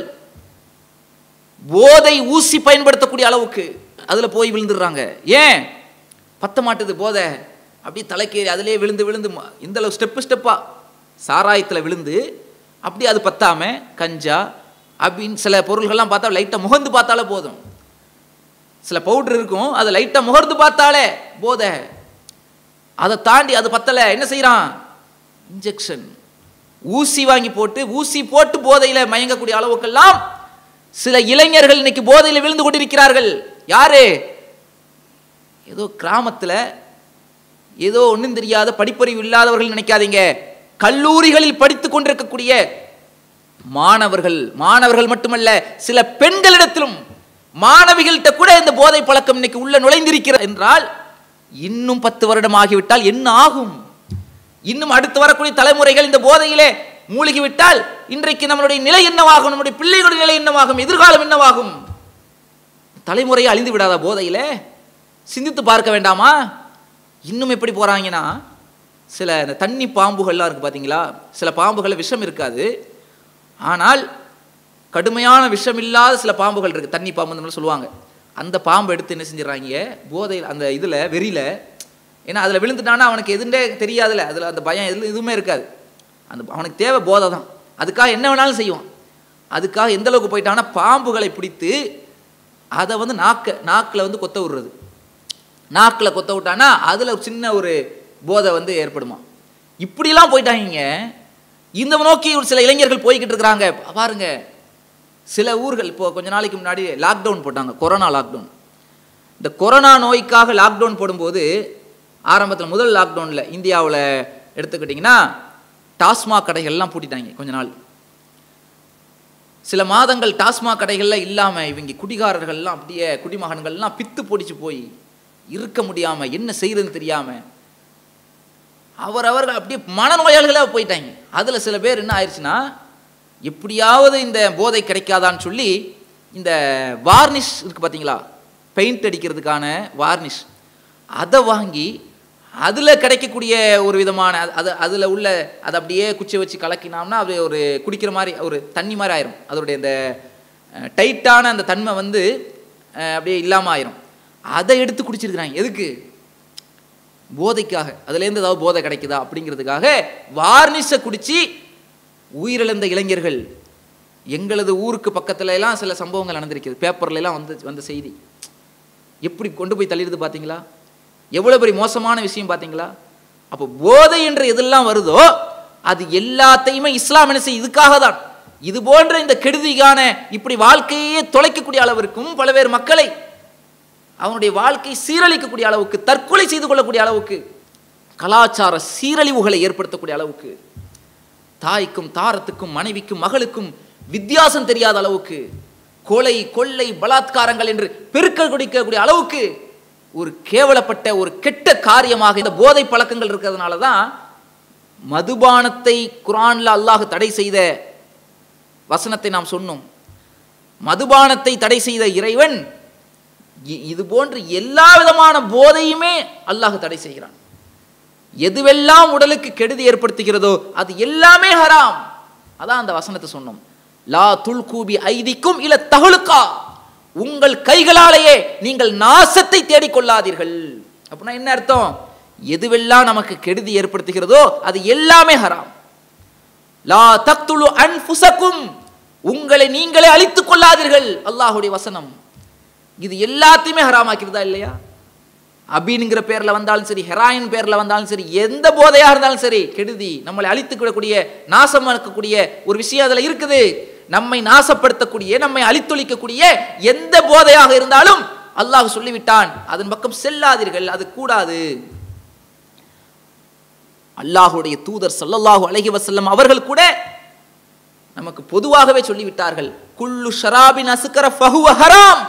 போதை ஊசி பயன்படுத்தக்கூடிய அளவுக்கு அதில் போய் விழுந்துடுறாங்க ஏன் பத்த மாட்டுது போதை அப்படியே தலைக்கேறி அதிலே விழுந்து விழுந்து ம- இந்த அளவு ஸ்டெப்பு ஸ்டெப்பாக சாராயத்தில் விழுந்து அப்படி அது பத்தாம கஞ்சா அப்படின்னு சில பொருள்கள்லாம் பார்த்தா லைட்டாக முகந்து பார்த்தாலே போதும் சில பவுடர் இருக்கும் அதை லைட்டாக முகர்ந்து பார்த்தாலே போதை அதை தாண்டி அது பத்தலை என்ன செய்கிறான் இன்ஜெக்ஷன் ஊசி வாங்கி போட்டு ஊசி போட்டு போதையில் மயங்கக்கூடிய அளவுக்கெல்லாம் சில இளைஞர்கள் இன்னைக்கு போதையில் விழுந்து கொண்டிருக்கிறார்கள் யாரு ஏதோ கிராமத்தில் ஏதோ ஒன்றும் தெரியாத படிப்பறிவு இல்லாதவர்கள் நினைக்காதீங்க கல்லூரிகளில் படித்துக் கொண்டிருக்கக்கூடிய மாணவர்கள் மாணவர்கள் மட்டுமல்ல சில பெண்களிடத்திலும் மாணவிகள்கிட்ட கூட இந்த போதை பழக்கம் இன்னைக்கு உள்ள நுழைந்திருக்கிறது என்றால் இன்னும் பத்து வருடம் ஆகிவிட்டால் என்ன ஆகும் இன்னும் அடுத்து வரக்கூடிய தலைமுறைகள் இந்த போதையிலே மூழ்கி விட்டால் இன்றைக்கு நம்மளுடைய நிலை என்னவாகும் நம்முடைய பிள்ளைகளுடைய நிலை என்னவாகும் எதிர்காலம் என்னவாகும் தலைமுறையை அழிந்து விடாத போதையிலே சிந்தித்து பார்க்க வேண்டாமா இன்னும் எப்படி போறாங்கன்னா சில இந்த தண்ணி பாம்புகள்லாம் இருக்கு பாத்தீங்களா சில பாம்புகளில் விஷம் இருக்காது ஆனால் கடுமையான விஷம் இல்லாத சில பாம்புகள் இருக்கு தண்ணி பாம்புன்னு சொல்லுவாங்க அந்த பாம்பை எடுத்து என்ன செஞ்சிடறாங்க போதையில் அந்த இதில் வெறியில் ஏன்னா அதில் விழுந்துட்டானா அவனுக்கு எதுண்டே தெரியாதுல்ல அதில் அந்த பயம் எதுவும் எதுவுமே இருக்காது அந்த அவனுக்கு தேவை போதை தான் அதுக்காக என்ன வேணாலும் செய்வான் அதுக்காக எந்த அளவுக்கு போயிட்டான்னா பாம்புகளை பிடித்து அதை வந்து நாக்க நாக்கில் வந்து கொத்த விடுறது நாக்கில் கொத்த விட்டானா அதில் ஒரு சின்ன ஒரு போதை வந்து ஏற்படுமா இப்படிலாம் போயிட்டாங்க இந்த நோக்கி ஒரு சில இளைஞர்கள் போய்கிட்டு இருக்கிறாங்க பாருங்க சில ஊர்கள் இப்போ கொஞ்ச நாளைக்கு முன்னாடி லாக்டவுன் போட்டாங்க கொரோனா லாக்டவுன் இந்த கொரோனா நோய்க்காக லாக்டவுன் போடும்போது ஆரம்பத்தில் முதல் லாக்டவுனில் இந்தியாவில் எடுத்துக்கிட்டிங்கன்னா டாஸ்மாக் கடைகள்லாம் பூட்டிட்டாங்க கொஞ்ச நாள் சில மாதங்கள் டாஸ்மாக் கடைகளில் இல்லாமல் இவங்க குடிகாரர்கள்லாம் அப்படியே குடிமகன்கள்லாம் பித்து பொடிச்சு போய் இருக்க முடியாமல் என்ன செய்யறதுன்னு தெரியாமல் அவரவர்கள் அப்படியே மனநோயாளிகளாக போயிட்டாங்க அதில் சில பேர் என்ன ஆயிடுச்சுன்னா எப்படியாவது இந்த போதை கிடைக்காதான்னு சொல்லி இந்த வார்னிஷ் இருக்குது பார்த்தீங்களா பெயிண்ட் அடிக்கிறதுக்கான வார்னிஷ் அதை வாங்கி அதில் கிடைக்கக்கூடிய ஒரு விதமான அது- அது அதில் உள்ள அதை அப்படியே குச்சி வச்சு கலக்கினோம்னா அது ஒரு குடிக்கிற மாதிரி ஒரு தண்ணி மாதிரி ஆயிரும் அதோடைய இந்த அஹ், டைட்டான அந்த தன்மை வந்து அஹ், அப்படியே இல்லாமல் ஆயிரும் அதை எடுத்து குடிச்சிருக்கிறாங்க எதுக்கு போதைக்காக அதுலேருந்து ஏதாவது போதை கிடைக்குதா அப்படிங்கிறதுக்காக வார்னிஷை குடிச்சு உயிரிழந்த இளைஞர்கள் எங்களது ஊருக்கு பக்கத்துல எல்லாம் சில சம்பவங்கள் நடந்திருக்குது பேப்பர்ல எல்லாம் வந்து வந்த செய்தி எப்படி கொண்டு போய் தள்ளிடுது பார்த்தீங்களா எவ்வளோ பெரிய மோசமான விஷயம் பார்த்தீங்களா அப்போ போதை என்ற எதெல்லாம் வருதோ அது எல்லாத்தையுமே இஸ்லாம் என்ன செய்யும் இதுக்காக தான் இது போன்ற இந்த கெடுதிக்கான இப்படி வாழ்க்கையே தொலைக்கக்கூடிய அளவிற்கும் பல்வேறு மக்களை அவனுடைய வாழ்க்கை சீரழிக்கக்கூடிய அளவுக்கு தற்கொலை செய்து கொள்ளக்கூடிய அளவுக்கு கலாச்சார சீரழிவுகளை ஏற்படுத்தக்கூடிய அளவுக்கு தாய்க்கும் தாரத்துக்கும் மனைவிக்கும் மகளுக்கும் வித்தியாசம் தெரியாத அளவுக்கு கொலை கொள்ளை பலாத்காரங்கள் என்று பெருக்க குடிக்கக்கூடிய அளவுக்கு ஒரு கேவலப்பட்ட ஒரு கெட்ட காரியமாக இந்த போதை பழக்கங்கள் இருக்கிறதுனால தான் மதுபானத்தை குரான்ல அல்லாஹ் தடை செய்த வசனத்தை நாம் சொன்னோம் மதுபானத்தை தடை செய்த இறைவன் இ- இது போன்று எல்லா விதமான போதையுமே அல்லாஹ் தடை செய்கிறான் எதுவெல்லாம் உடலுக்கு கெடுதி ஏற்படுத்துகிறதோ அது எல்லாமே ஹராம் அதான் அந்த வசனத்தை சொன்னோம் லா துல்கூபி ஐதிக்கும் இல்ல தகுலுக்கா உங்கள் கைகளாலேயே நீங்கள் நாசத்தை தேடிக்கொள்ளாதீர்கள் அப்படின்னா என்ன அர்த்தம் எதுவெல்லாம் நமக்கு கெடுதி ஏற்படுத்துகிறதோ அது எல்லாமே ஹராம் லா தக்துலு அன்ஃபுசக்கும் உங்களை நீங்களே அழித்துக் கொள்ளாதீர்கள் அல்லாஹ்வுடைய வசனம் இது எல்லாத்தையுமே ஹராமாக்கிறதா இல்லையா அபின்ங்கிற பேர்ல வந்தாலும் சரி ஹெராயின் பேர்ல வந்தாலும் சரி எந்த போதையா இருந்தாலும் சரி கெடுதி நம்மளை அழித்துக் விடக்கூடிய நாசம் இருக்கக்கூடிய ஒரு விஷயம் அதுல இருக்குது நம்மை நாசப்படுத்தக்கூடிய நம்மை அழித்தொழிக்கக்கூடிய எந்த போதையாக இருந்தாலும் அல்லாஹ் சொல்லிவிட்டான் அதன் பக்கம் செல்லாதீர்கள் அது கூடாது அல்லாஹுடைய தூதர் ஸல்லல்லாஹு அலைஹி வஸல்லம் அவர்கள் கூட நமக்கு பொதுவாகவே சொல்லிவிட்டார்கள் குல்லு ஷராபின் அசுக்கர ஃபஹுவ ஹராம்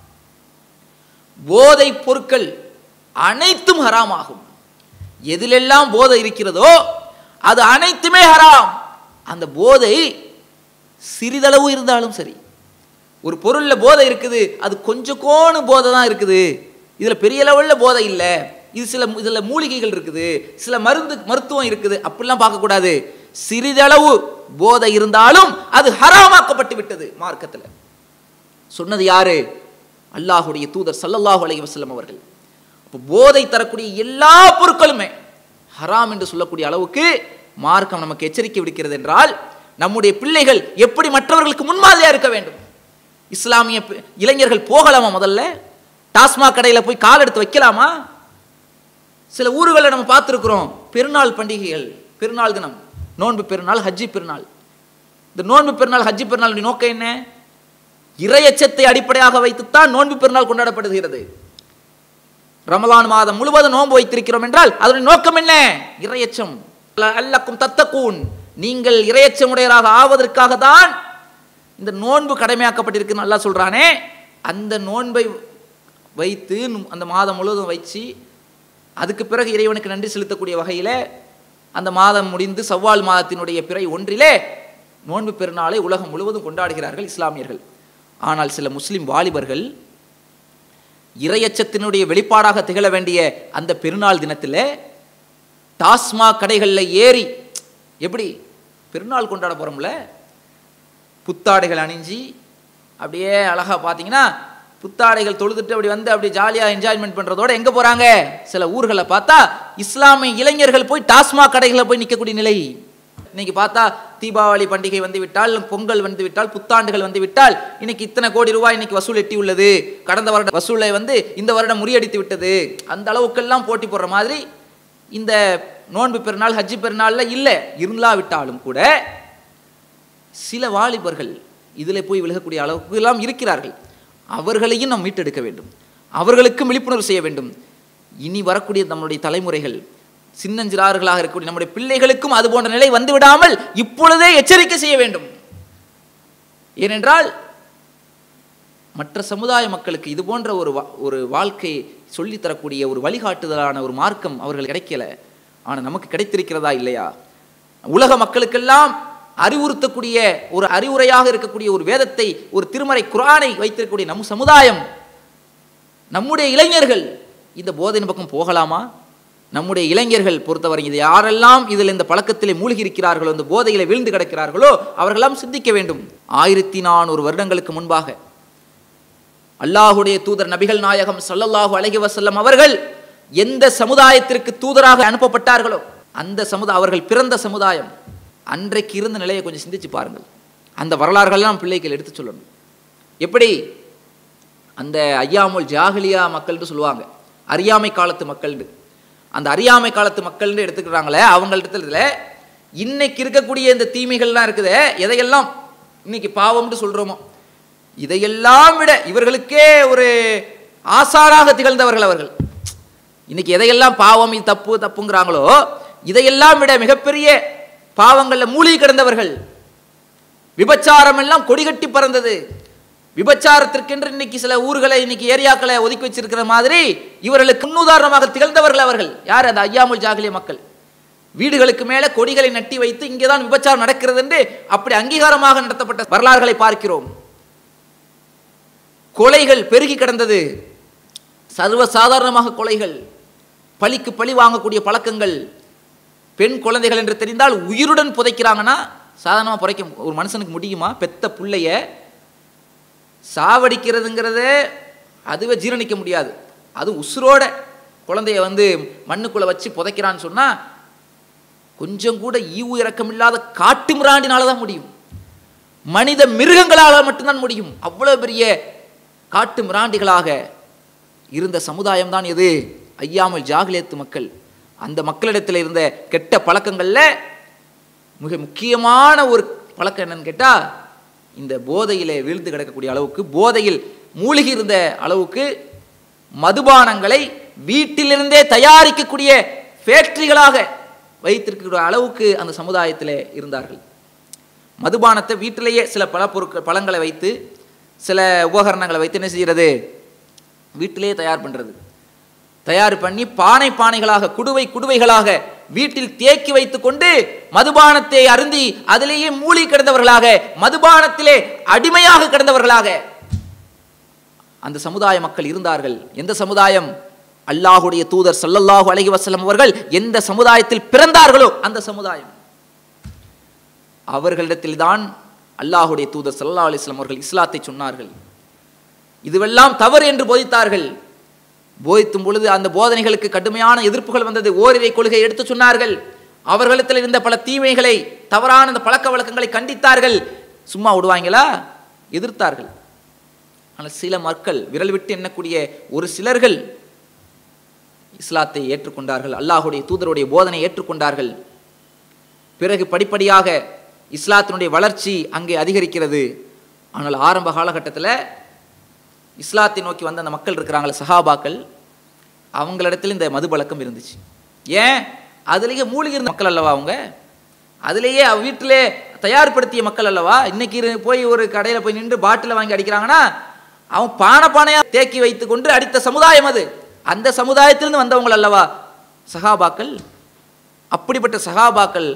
போதை பொருட்கள் அனைத்தும் ஹராம் ஆகும் எதிலெல்லாம் போதை இருக்கிறதோ அது அனைத்துமே ஹராம் அந்த போதை சிறிதளவு இருந்தாலும் சரி ஒரு பொருள்ல போதை இருக்குது அது கொஞ்சம் கோணு போதை தான் இருக்குது இதுல பெரிய லெவல்ல போதை இல்லை இது சில இதுல மூலிகைகள் இருக்குது சில மருந்து மருத்துவம் இருக்குது அப்படிலாம் பார்க்கக்கூடாது சிறிதளவு போதை இருந்தாலும் அது ஹராமாக்கப்பட்டு விட்டது மார்க்கத்துல சொன்னது யாரு அல்லாஹுடைய தூதர் ஸல்லல்லாஹு அலைஹி வஸல்லம் அவர்கள் அப்போ போதை தரக்கூடிய எல்லா பொருட்களுமே ஹராம் என்று சொல்லக்கூடிய அளவுக்கு மார்க்கம் நமக்கு எச்சரிக்கை விடுக்கிறது என்றால் நம்முடைய பிள்ளைகள் எப்படி மற்றவர்களுக்கு முன்மாதிரியா இருக்க வேண்டும் இஸ்லாமிய பி- இளைஞர்கள் போகலாமா முதல்ல டாஸ்மாக் கடையில் போய் கால் எடுத்து வைக்கலாமா சில ஊர்களில் நம்ம பார்த்துருக்குறோம் பெருநாள் பண்டிகைகள் பெருநாள் தினம் நோன்பு பெருநாள் ஹஜ்ஜி பெருநாள் இந்த நோன்பு பெருநாள் ஹஜ்ஜி பெருநாளுடைய நோக்கம் என்ன இறையச்சத்தை அடிப்படையாக வைத்துத்தான் நோன்பு பெருநாள் கொண்டாடப்படுகிறது ரமலான் மாதம் முழுவதும் நோன்பு வைத்திருக்கிறோம் என்றால் அதனுடைய நோக்கம் என்ன இறையச்சம் அல்லக்கும் தத்தக்கூன் நீங்கள் இறையச்சமுடையராக ஆவதற்காக தான் இந்த நோன்பு கடமையாக்கப்பட்டிருக்கு நல்லா சொல்றானே அந்த நோன்பை வைத்து நு- அந்த மாதம் முழுவதும் வச்சு அதுக்கு பிறகு இறைவனுக்கு நன்றி செலுத்தக்கூடிய வகையில் அந்த மாதம் முடிந்து சவ்வால் மாதத்தினுடைய பிறை ஒன்றிலே நோன்பு பெருநாளை உலகம் முழுவதும் கொண்டாடுகிறார்கள் இஸ்லாமியர்கள் ஆனால் சில முஸ்லிம் வாலிபர்கள் இறையச்சத்தினுடைய வெளிப்பாடாக திகழ வேண்டிய அந்த பெருநாள் தினத்தில் டாஸ்மாக் கடைகளில் ஏறி எப்படி பெருநாள் கொண்டாட போகிறோம்ல புத்தாடைகள் அணிஞ்சு அப்படியே அழகாக பார்த்தீங்கன்னா புத்தாடைகள் தொழுதுட்டு அப்படி வந்து அப்படி ஜாலியாக என்ஜாய்மெண்ட் பண்ணுறதோட எங்கே போகிறாங்க சில ஊர்களை பார்த்தா இஸ்லாமிய இளைஞர்கள் போய் டாஸ்மாக் கடைகளில் போய் நிற்கக்கூடிய நிலை இன்னைக்கு பார்த்தா தீபாவளி பண்டிகை வந்து விட்டால் பொங்கல் வந்து விட்டால் புத்தாண்டுகள் வந்து விட்டால் இன்னைக்கு இத்தனை கோடி ரூபாய் இன்னைக்கு வசூல் எட்டி உள்ளது கடந்த வருட வசூலை வந்து இந்த வருடம் முறியடித்து விட்டது அந்த அளவுக்கெல்லாம் போட்டி போடுற மாதிரி இந்த நோன்பு பெருநாள் ஹஜ்ஜி பெருநாளில் இல்லை இருந்தாவிட்டாலும் கூட சில வாலிபர்கள் இதில் போய் விலகக்கூடிய அளவுக்கு எல்லாம் இருக்கிறார்கள் அவர்களையும் நாம் மீட்டெடுக்க வேண்டும் அவர்களுக்கும் விழிப்புணர்வு செய்ய வேண்டும் இனி வரக்கூடிய நம்முடைய தலைமுறைகள் சின்னஞ்சிறார்களாக இருக்கக்கூடிய நம்முடைய பிள்ளைகளுக்கும் அது போன்ற நிலை வந்து விடாமல் இப்பொழுதே எச்சரிக்கை செய்ய வேண்டும் ஏனென்றால் மற்ற சமுதாய மக்களுக்கு இது போன்ற ஒரு வா- ஒரு வாழ்க்கை சொல்லித் தரக்கூடிய ஒரு வழிகாட்டுதலான ஒரு மார்க்கம் அவர்கள் கிடைக்கல ஆனால் நமக்கு கிடைத்திருக்கிறதா இல்லையா உலக மக்களுக்கெல்லாம் அறிவுறுத்தக்கூடிய ஒரு அறிவுரையாக இருக்கக்கூடிய ஒரு வேதத்தை ஒரு திருமறை குரானை வைத்திருக்கக்கூடிய நம் சமுதாயம் நம்முடைய இளைஞர்கள் இந்த போதையின் பக்கம் போகலாமா நம்முடைய இளைஞர்கள் பொறுத்தவரை இது யாரெல்லாம் இதில் இந்த பழக்கத்திலே மூழ்கி இருக்கிறார்களோ இந்த போதையில வீழ்ந்து கிடக்கிறார்களோ அவர்களெல்லாம் சிந்திக்க வேண்டும் ஆயிரத்தி நானூறு வருடங்களுக்கு முன்பாக அல்லாஹுடைய தூதர் நபிகள் நாயகம் ஸல்லல்லாஹு அலைஹி வஸல்லம் அவர்கள் எந்த சமுதாயத்திற்கு தூதராக அனுப்பப்பட்டார்களோ அந்த சமுதாயம் அவர்கள் பிறந்த சமுதாயம் அன்றைக்கு இருந்த நிலையை கொஞ்சம் சிந்திச்சு பாருங்கள் அந்த வரலாறுகள்லாம் பிள்ளைகள் எடுத்து சொல்லணும் எப்படி அந்த ஐயாமுல் ஜாஹிலியா மக்கள்னு சொல்லுவாங்க அறியாமை காலத்து மக்கள்னு அந்த அறியாமை காலத்து மக்கள்னு எடுத்துக்கிறாங்களே அவங்கள்ட்ட இன்னைக்கு இருக்கக்கூடிய இந்த தீமைகள்லாம் இருக்குதே எதையெல்லாம் இன்னைக்கு பாவம்னு சொல்றோமோ இதையெல்லாம் விட இவர்களுக்கே ஒரு ஆசாராக திகழ்ந்தவர்கள் அவர்கள் இன்னைக்கு எதையெல்லாம் பாவம் இது தப்பு தப்புங்கிறாங்களோ இதையெல்லாம் விட மிகப்பெரிய பாவங்கள்ல மூழ்கி கிடந்தவர்கள் விபச்சாரம் எல்லாம் கொடிகட்டி பறந்தது விபச்சாரத்திற்கென்று இன்னைக்கு சில ஊர்களை இன்னைக்கு ஏரியாக்களை ஒதுக்கி வச்சிருக்கிற மாதிரி இவர்களுக்கு முன்னுதாரணமாக திகழ்ந்தவர்கள் அவர்கள் யார் அந்த ஐயாமுல் ஜாகிலிய மக்கள் வீடுகளுக்கு மேலே கொடிகளை நட்டி வைத்து இங்கேதான் விபச்சாரம் நடக்கிறது என்று அப்படி அங்கீகாரமாக நடத்தப்பட்ட வரலாறுகளை பார்க்கிறோம் கொலைகள் பெருகி கிடந்தது சர்வ சாதாரணமாக கொலைகள் பழிக்கு பழி வாங்கக்கூடிய பழக்கங்கள் பெண் குழந்தைகள் என்று தெரிந்தால் உயிருடன் புதைக்கிறாங்கன்னா சாதாரணமாக புதைக்க ஒரு மனுஷனுக்கு முடியுமா பெத்த புள்ளைய சாவடிக்கிறதுங்கிறத அதுவே ஜீரணிக்க முடியாது அது உசுரோட குழந்தைய வந்து மண்ணுக்குள்ளே வச்சு புதைக்கிறான்னு சொன்னால் கொஞ்சம் கூட ஈவு இறக்கம் இல்லாத காட்டு மிராண்டினால தான் முடியும் மனித மிருகங்களால் மட்டும்தான் முடியும் அவ்வளோ பெரிய காட்டு மிராண்டிகளாக இருந்த சமுதாயம் தான் எது ஐயாமல் ஜாகிலியத்து மக்கள் அந்த மக்களிடத்தில் இருந்த கெட்ட பழக்கங்களில் மிக முக்கியமான ஒரு பழக்கம் என்னன்னு கேட்டால் இந்த போதையிலே வீழ்ந்து கிடக்கக்கூடிய அளவுக்கு போதையில் மூழ்கி இருந்த அளவுக்கு மதுபானங்களை வீட்டிலிருந்தே தயாரிக்கக்கூடிய ஃபேக்டரிகளாக வைத்திருக்கிற அளவுக்கு அந்த சமுதாயத்தில் இருந்தார்கள் மதுபானத்தை வீட்டிலேயே சில பல பொருட்கள் பழங்களை வைத்து சில உபகரணங்களை வைத்து என்ன செய்கிறது வீட்டிலேயே தயார் பண்ணுறது தயார் பண்ணி பானை பானைகளாக குடுவை குடுவைகளாக வீட்டில் தேக்கி வைத்து கொண்டு மதுபானத்தை அருந்தி அதிலேயே மூழ்கி கிடந்தவர்களாக மதுபானத்திலே அடிமையாக கிடந்தவர்களாக அந்த சமுதாய மக்கள் இருந்தார்கள் எந்த சமுதாயம் அல்லாஹுடைய தூதர் ஸல்லல்லாஹு அலைஹி வஸல்லம் அவர்கள் எந்த சமுதாயத்தில் பிறந்தார்களோ அந்த சமுதாயம் அவர்களிடத்தில்தான் அல்லாஹுடைய தூதர் ஸல்லல்லாஹு அலைஹி வஸல்லம் அவர்கள் இஸ்லாத்தை சொன்னார்கள் இதுவெல்லாம் தவறு என்று போதித்தார்கள் போதித்தும் பொழுது அந்த போதனைகளுக்கு கடுமையான எதிர்ப்புகள் வந்தது ஓரிரை கொள்கை எடுத்து சொன்னார்கள் அவர்களிடத்தில் இருந்த பல தீமைகளை தவறான அந்த பழக்க வழக்கங்களை கண்டித்தார்கள் சும்மா விடுவாங்களா எதிர்த்தார்கள் ஆனால் சில மக்கள் விரல் விட்டு எண்ணக்கூடிய ஒரு சிலர்கள் இஸ்லாத்தை ஏற்றுக்கொண்டார்கள் அல்லாஹுடைய தூதருடைய போதனை ஏற்றுக்கொண்டார்கள் பிறகு படிப்படியாக இஸ்லாத்தினுடைய வளர்ச்சி அங்கே அதிகரிக்கிறது ஆனால் ஆரம்ப காலகட்டத்தில் இஸ்லாத்தை நோக்கி வந்த அந்த மக்கள் இருக்கிறாங்களே சஹாபாக்கள் அவங்களிடத்தில் இந்த மது பழக்கம் இருந்துச்சு ஏன் அதுலேயே மூலிகை இருந்த மக்கள் அல்லவா அவங்க அதுலேயே அவ வீட்டிலே தயார்படுத்திய மக்கள் அல்லவா இன்னைக்கு இரு- போய் ஒரு கடையில் போய் நின்று பாட்டில் வாங்கி அடிக்கிறாங்கன்னா அவன் பானை பானையாக தேக்கி வைத்து கொண்டு அடித்த சமுதாயம் அது அந்த சமுதாயத்திலிருந்து வந்தவங்கள் அல்லவா சஹாபாக்கள் அப்படிப்பட்ட சஹாபாக்கள்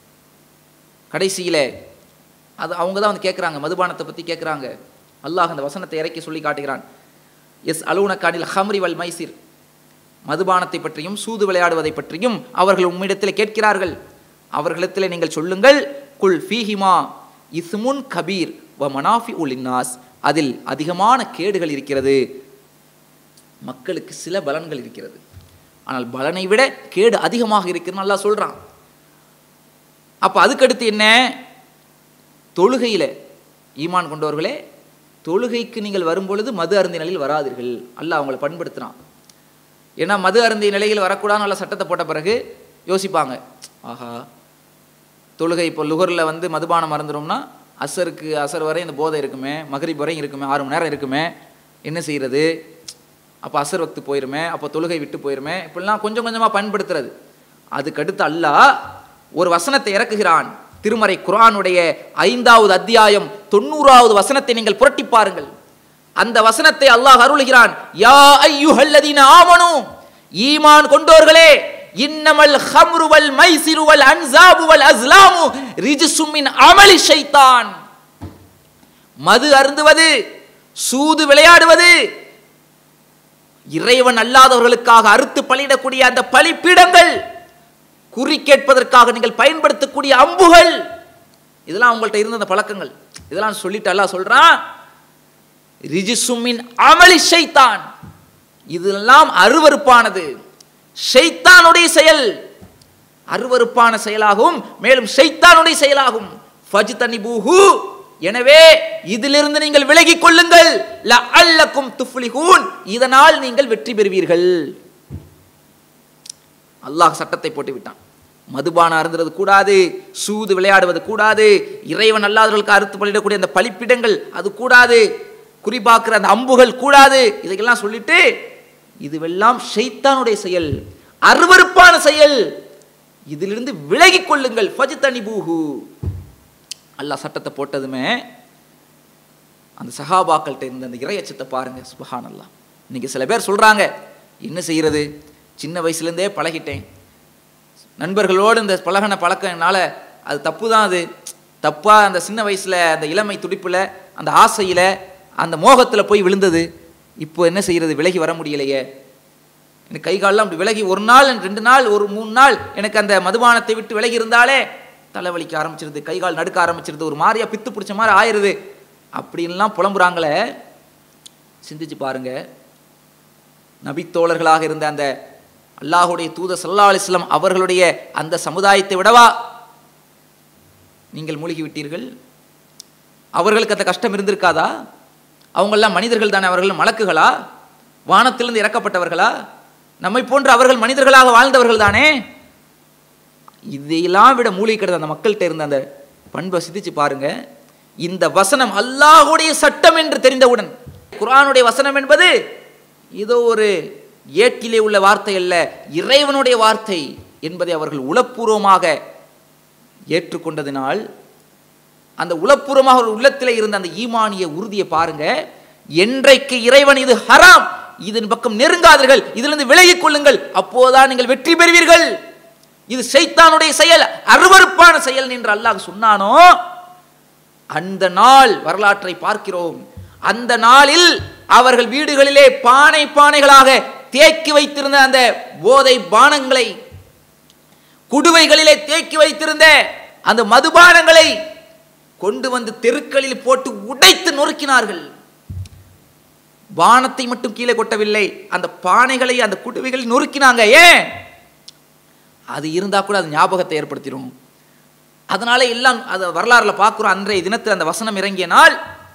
கடைசியில் அது அவங்க தான் வந்து கேட்குறாங்க மதுபானத்தை பற்றி கேட்குறாங்க அல்லாஹ் அந்த வசனத்தை இறக்கி சொல்லி காட்டுகிறான் எஸ் அலுவனக்கானில் ஹம்ரி வல் மைசிர் மதுபானத்தை பற்றியும் சூது விளையாடுவதை பற்றியும் அவர்கள் உம்மிடத்தில் கேட்கிறார்கள் அவர்களிடத்தில் நீங்கள் சொல்லுங்கள் குல் ஃபீஹிமா இஸ்முன் கபீர் வ மனாஃபி உல் இன்னாஸ் அதில் அதிகமான கேடுகள் இருக்கிறது மக்களுக்கு சில பலன்கள் இருக்கிறது ஆனால் பலனை விட கேடு அதிகமாக இருக்குதுன்னு நல்லா சொல்கிறான் அப்போ அதுக்கடுத்து என்ன தொழுகையில் ஈமான் கொண்டவர்களே தொழுகைக்கு நீங்கள் வரும்பொழுது மது அருந்திய நிலையில் வராதீர்கள் அல்லாஹ் அவங்களை பண்படுத்துகிறான் ஏன்னா மது அருந்திய நிலையில் வரக்கூடாது நல்ல சட்டத்தை போட்ட பிறகு யோசிப்பாங்க ஆஹா தொழுகை இப்போ லுகரில் வந்து மதுபானம் மறந்துடும்னா அசருக்கு அசர் வரை இந்த போதை இருக்குமே மகரிப் வரையும் இருக்குமே ஆறு மணி நேரம் இருக்குமே என்ன செய்கிறது அப்போ அசர் வக்து போயிருமே அப்போ தொழுகை விட்டு போயிருமே இப்படிலாம் கொஞ்சம் கொஞ்சமாக பயன்படுத்துறது அதுக்கடுத்து அல்லாஹ் ஒரு வசனத்தை இறக்குகிறான் திருமறை குர்ஆனுடைய ஐந்தாவது அத்தியாயம் தொண்ணூறாவது வசனத்தை நீங்கள் புரட்டி பாருங்கள் அந்த வசனத்தை அல்லாஹ் அருளுகிறான் யா ஐயுஹல்லதீன ஆமனு ஈமான் கொண்டோர்களே இன்னமல் ஹம்ரு வல் மைசிரு வல் அன்சாபு வல் அஸ்லாமு ரிஜ்சும் மின் அமலி ஷைத்தான் மது அருந்துவது சூது விளையாடுவது இறைவன் அல்லாதவர்களுக்காக அறுத்து பலியிடக்கூடிய அந்த பலிப்பீடங்கள் குறி கேட்பதற்காக நீங்கள் பயன்படுத்தக்கூடிய அம்புகள் இதெல்லாம் உங்கள்கிட்ட இருந்த அந்த பழக்கங்கள் இதெல்லாம் சொல்லிட்டு அல்லாஹ் சொல்றான் ரிஜிசுமின் அமளி ஷைத்தான் இதெல்லாம் அருவருப்பானது ஷைத்தானுடைய செயல் அருவருப்பான செயலாகும் மேலும் ஷைத்தானுடைய செயலாகும் ஃபஜ்தனிபூஹு எனவே இதிலிருந்து நீங்கள் விலகிக் கொள்ளுங்கள் லஅல்லக்கும் துஃப்லிஹூன் இதனால் நீங்கள் வெற்றி பெறுவீர்கள் அல்லாஹ் சட்டத்தை போட்டு விட்டான் மதுபானம் அருந்துறது கூடாது சூது விளையாடுவது கூடாது இறைவன் அல்லாதவர்களுக்கு அறுத்து பலியிடக்கூடிய அந்த பலிப்பிடங்கள் அது கூடாது குறிப்பாக்குற அந்த அம்புகள் கூடாது இதையெல்லாம் சொல்லிட்டு இதுவெல்லாம் ஷைத்தானுடைய செயல் அருவருப்பான செயல் இதிலிருந்து விலகிக் கொள்ளுங்கள் ஃபஜ்தனி பூஹு அல்லாஹ் சட்டத்தை போட்டதுமே அந்த சஹாபாக்கள்கிட்ட இருந்த அந்த இறையச்சத்தை பாருங்க சுபஹான் அல்லாஹ் இன்னைக்கு சில பேர் சொல்றாங்க என்ன செய்யறது சின்ன வயசுலேருந்தே பழகிட்டேன் நண்பர்களோடு இந்த பழகின பழக்கம்னால அது தப்பு தான் அது தப்பாக அந்த சின்ன வயசில் அந்த இளமை துடிப்பில் அந்த ஆசையில் அந்த மோகத்தில் போய் விழுந்தது இப்போ என்ன செய்யறது விலகி வர முடியலையே எனக்கு கை காலெல்லாம் அப்படி விலகி ஒரு நாள் ரெண்டு நாள் ஒரு மூணு நாள் எனக்கு அந்த மதுபானத்தை விட்டு விலகி இருந்தாலே தலைவலிக்க ஆரம்பிச்சிருது கை கால் நடுக்க ஆரம்பிச்சிருது ஒரு மாதிரியா பித்து பிடிச்ச மாதிரி ஆயிருது அப்படின்லாம் புலம்புறாங்களே சிந்திச்சு பாருங்க நபித்தோழர்களாக இருந்த அந்த அல்லாஹுடைய தூத சல்லா அலிஸ்லாம் அவர்களுடைய அந்த சமுதாயத்தை விடவா நீங்கள் மூழ்கி விட்டீர்கள் அவர்களுக்கு அந்த கஷ்டம் இருந்திருக்காதா அவங்கெல்லாம் மனிதர்கள் தானே அவர்கள் மலக்குகளா வானத்திலிருந்து இறக்கப்பட்டவர்களா நம்மை போன்று அவர்கள் மனிதர்களாக வாழ்ந்தவர்கள் தானே இதையெல்லாம் விட மூழ்கி கிடந்த அந்த மக்கள்கிட்ட இருந்த அந்த பண்பை சிந்திச்சு பாருங்க இந்த வசனம் அல்லாஹுடைய சட்டம் என்று தெரிந்தவுடன் குர்ஆனுடைய வசனம் என்பது இதோ ஒரு ஏட்டிலே உள்ள வார்த்தை அல்ல இறைவனுடைய வார்த்தை என்பதை அவர்கள் உளப்பூர்வமாக ஏற்றுக்கொண்டதினால் அந்த உளப்பூர்வமாக ஒரு உள்ளத்திலே இருந்த அந்த ஈமானிய உறுதியை பாருங்க என்றைக்கு இறைவன் இது ஹராம் இதன் பக்கம் நெருங்காதீர்கள் இதிலிருந்து விலகிக் கொள்ளுங்கள் அப்போதான் நீங்கள் வெற்றி பெறுவீர்கள் இது சைத்தானுடைய செயல் அருவருப்பான செயல் என்று அல்லாஹ் சொன்னானோ அந்த நாள் வரலாற்றை பார்க்கிறோம் அந்த நாளில் அவர்கள் வீடுகளிலே பானை பானைகளாக தேக்கி வைத்திருந்த அந்த போதை பானங்களை குடுவைகளிலே தேக்கி வைத்திருந்த அந்த மதுபானங்களை கொண்டு வந்து தெருக்களில் போட்டு உடைத்து நொறுக்கினார்கள் பானத்தை மட்டும் கீழே கொட்டவில்லை அந்த பானைகளை அந்த குடுவைகளை நொறுக்கினாங்க ஏன் அது இருந்தா கூட அது ஞாபகத்தை ஏற்படுத்திடும் அதனால எல்லாம் அது வரலாறுல பார்க்குறோம் அன்றைய தினத்தில் அந்த வசனம் இறங்கிய நாள்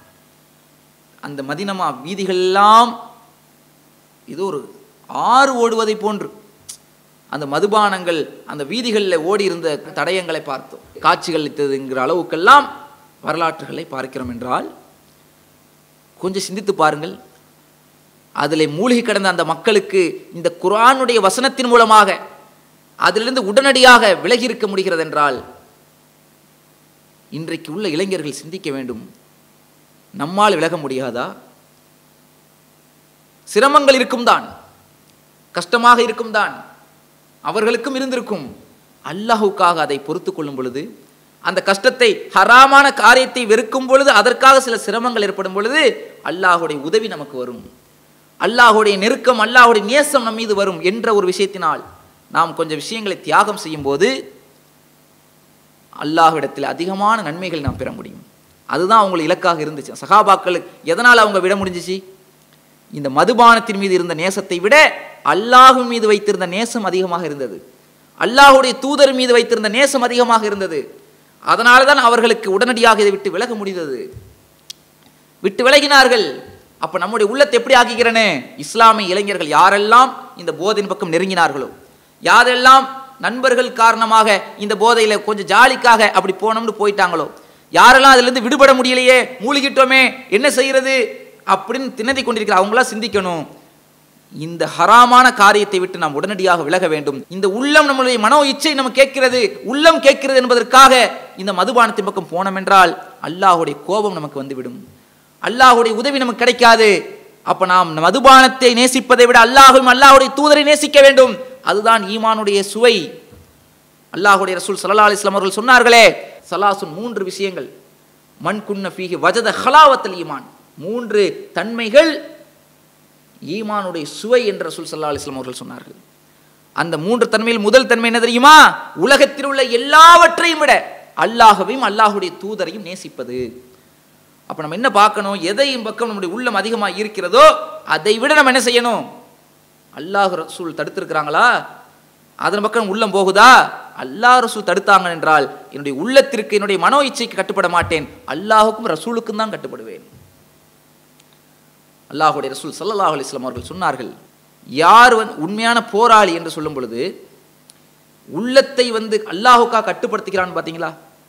அந்த மதினமா வீதிகள் எல்லாம் இது ஒரு ஆறு ஓடுவதை போன்று அந்த மதுபானங்கள் அந்த வீதிகளில் ஓடி இருந்த தடயங்களை பார்த்தோம் காட்சிகள் என்கிற அளவுக்கெல்லாம் வரலாற்றுகளை பார்க்கிறோம் என்றால் கொஞ்சம் சிந்தித்து பாருங்கள் அதில் மூழ்கி கிடந்த அந்த மக்களுக்கு இந்த குர்ஆனுடைய வசனத்தின் மூலமாக அதிலிருந்து உடனடியாக விலகி இருக்க முடிகிறது என்றால் இன்றைக்கு உள்ள இளைஞர்கள் சிந்திக்க வேண்டும் நம்மால் விலக முடியாதா சிரமங்கள் இருக்கும் தான் கஷ்டமாக இருக்கும் தான் அவர்களுக்கும் இருந்திருக்கும் அல்லாஹுக்காக அதை பொறுத்து கொள்ளும் பொழுது அந்த கஷ்டத்தை ஹராமான காரியத்தை வெறுக்கும் பொழுது அதற்காக சில சிரமங்கள் ஏற்படும் பொழுது அல்லாஹுடைய உதவி நமக்கு வரும் அல்லாஹுடைய நெருக்கம் அல்லாஹுடைய நேசம் நம் மீது வரும் என்ற ஒரு விஷயத்தினால் நாம் கொஞ்சம் விஷயங்களை தியாகம் செய்யும் போது அல்லாஹ்விடத்தில் அதிகமான நன்மைகள் நாம் பெற முடியும் அதுதான் அவங்களுக்கு இலக்காக இருந்துச்சு சகாபாக்களுக்கு எதனால் அவங்க விட முடிஞ்சிச்சு இந்த மதுபானத்தின் மீது இருந்த நேசத்தை விட அல்லாஹின் மீது வைத்திருந்த நேசம் அதிகமாக இருந்தது அல்லாஹுடைய தூதர் மீது வைத்திருந்த நேசம் அதிகமாக இருந்தது அதனால தான் அவர்களுக்கு உடனடியாக இதை விட்டு விலக முடிந்தது விட்டு விலகினார்கள் அப்ப நம்முடைய உள்ளத்தை எப்படி ஆக்குகிறனே இஸ்லாமிய இளைஞர்கள் யாரெல்லாம் இந்த போதையின் பக்கம் நெருங்கினார்களோ யாரெல்லாம் நண்பர்கள் காரணமாக இந்த போதையில கொஞ்சம் ஜாலிக்காக அப்படி போனோம்னு போயிட்டாங்களோ யாரெல்லாம் அதிலிருந்து விடுபட முடியலையே மூழ்கிட்டோமே என்ன செய்யறது அப்படின்னு திணறி கொண்டிருக்கிற அவங்களாம் சிந்திக்கணும் இந்த ஹராமான காரியத்தை விட்டு நாம் உடனடியாக விலக வேண்டும் இந்த உள்ளம் நம்மளுடைய மனோ இச்சை நம்ம கேட்கிறது உள்ளம் கேட்கிறது என்பதற்காக இந்த மதுபானத்தின் பக்கம் போனோம் என்றால் அல்லாஹுடைய கோபம் நமக்கு வந்துவிடும் அல்லாஹுடைய உதவி நமக்கு கிடைக்காது அப்ப நாம் மதுபானத்தை நேசிப்பதை விட அல்லாஹும் அல்லாஹுடைய தூதரை நேசிக்க வேண்டும் அதுதான் ஈமானுடைய சுவை அல்லாஹுடைய ரசூல் சல்லா அலிஸ்லாம் அவர்கள் சொன்னார்களே சலாசுன் மூன்று விஷயங்கள் மண் குன்ன ஃபீஹி வஜத ஹலாவத்தல் ஈமான் மூன்று தன்மைகள் ஈமானுடைய சுவை என்று ரசூல் சல்லா அலிஸ்லாம் அவர்கள் சொன்னார்கள் அந்த மூன்று தன்மையில் முதல் தன்மை என்ன தெரியுமா உலகத்தில் உள்ள எல்லாவற்றையும் விட அல்லாஹவையும் அல்லாஹுடைய தூதரையும் நேசிப்பது அப்ப நம்ம என்ன பார்க்கணும் எதையும் பக்கம் நம்முடைய உள்ளம் அதிகமாக இருக்கிறதோ அதை விட நம்ம என்ன செய்யணும் அல்லாஹ் ரசூல் தடுத்திருக்கிறாங்களா அதன் பக்கம் உள்ளம் போகுதா அல்லாஹ் ரசூல் தடுத்தாங்க என்றால் என்னுடைய உள்ளத்திற்கு என்னுடைய மனோ இச்சைக்கு கட்டுப்பட மாட்டேன் அல்லாஹுக்கும் ரசூலுக்கும் தான் கட்டுப்படுவேன் அல்லாஹுடைய ரசூல் சல்லல்லாஹு அலிஸ்லாம் அவர்கள் சொன்னார்கள் யார் வந்து உண்மையான போராளி என்று சொல்லும் பொழுது உள்ளத்தை வந்து அல்லாஹுக்கா கட்டுப்படுத்துகிறான்னு பார்த்தீங்களா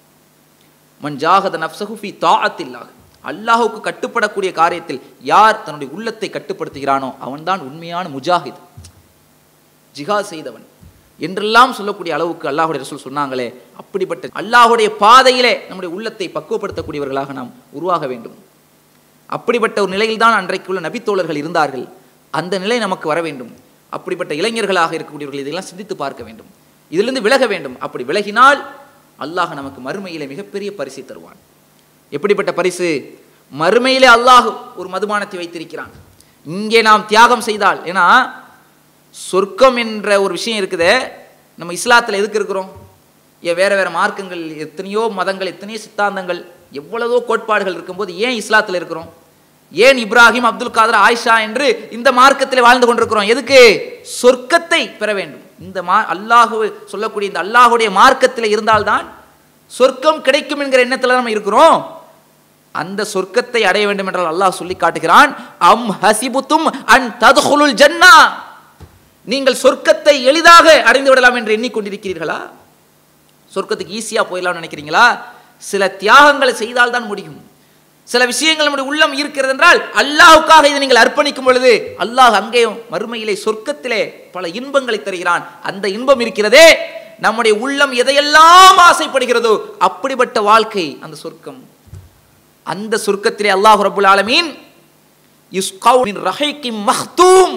மன் ஜாகத நப்சஹு ஃபி தாஅத்தில்லாஹ் அல்லாஹுக்கு கட்டுப்படக்கூடிய காரியத்தில் யார் தன்னுடைய உள்ளத்தை கட்டுப்படுத்துகிறானோ அவன்தான் உண்மையான முஜாஹித் ஜிஹாத் செய்தவன் என்றெல்லாம் சொல்லக்கூடிய அளவுக்கு அல்லாஹுடைய ரசூல் சொன்னாங்களே அப்படிப்பட்ட அல்லாஹுடைய பாதையிலே நம்முடைய உள்ளத்தை பக்குவப்படுத்தக்கூடியவர்களாக நாம் உருவாக வேண்டும் அப்படிப்பட்ட ஒரு நிலையில்தான் அன்றைக்குள்ள நபித்தோழர்கள் இருந்தார்கள் அந்த நிலை நமக்கு வர வேண்டும் அப்படிப்பட்ட இளைஞர்களாக இருக்கக்கூடியவர்கள் இதெல்லாம் சிந்தித்து பார்க்க வேண்டும் இதிலிருந்து விலக வேண்டும் அப்படி விலகினால் அல்லாஹ் நமக்கு மறுமையிலே மிகப்பெரிய பரிசை தருவான் எப்படிப்பட்ட பரிசு மறுமையிலே அல்லாஹ் ஒரு மதுபானத்தை வைத்திருக்கிறான் இங்கே நாம் தியாகம் செய்தால் ஏன்னா சொர்க்கம் என்ற ஒரு விஷயம் இருக்குதே நம்ம இஸ்லாத்தில் எதுக்கு இருக்கிறோம் ஏன் வேற வேற மார்க்கங்கள் எத்தனையோ மதங்கள் எத்தனையோ சித்தாந்தங்கள் எவ்வளவோ கோட்பாடுகள் இருக்கும்போது ஏன் இஸ்லாத்தில் இருக்கிறோம் ஏன் இப்ராஹிம் அப்துல் காதர் ஆயிஷா என்று இந்த மார்க்கத்தில் வாழ்ந்து கொண்டிருக்கிறோம் எதுக்கு சொர்க்கத்தை பெற வேண்டும் இந்த மா அல்லாஹு சொல்லக்கூடிய இந்த அல்லாஹுடைய மார்க்கத்தில் இருந்தால்தான் சொர்க்கம் கிடைக்கும் என்கிற எண்ணத்தில் நம்ம இருக்கிறோம் அந்த சொர்க்கத்தை அடைய வேண்டும் என்றால் அல்லாஹ் சொல்லி காட்டுகிறான் அம் ஹசிபுத்தும் அன் ததுகுலுல் ஜன்னா நீங்கள் சொர்க்கத்தை எளிதாக அடைந்து விடலாம் என்று எண்ணிக்கொண்டிருக்கிறீர்களா சொர்க்கத்துக்கு ஈஸியாக போயிடலாம்னு நினைக்கிறீங்களா சில தியாகங்களை செய்தால் தான் முடியும் சில விஷயங்கள் நம்முடைய உள்ளம் இருக்கிறது என்றால் அல்லாஹுக்காக இதை நீங்கள் அர்ப்பணிக்கும் பொழுது அல்லாஹ் அங்கேயும் மறுமையிலே சொர்க்கத்திலே பல இன்பங்களை தருகிறான் அந்த இன்பம் இருக்கிறதே நம்முடைய உள்ளம் எதையெல்லாம் ஆசைப்படுகிறதோ அப்படிப்பட்ட வாழ்க்கை அந்த சொர்க்கம் அந்த சொர்க்கத்திலே அல்லாஹ் ரபுல் ஆலமீன் யுஸ்கவுனின் ரஹைக்கி மஹ்தூம்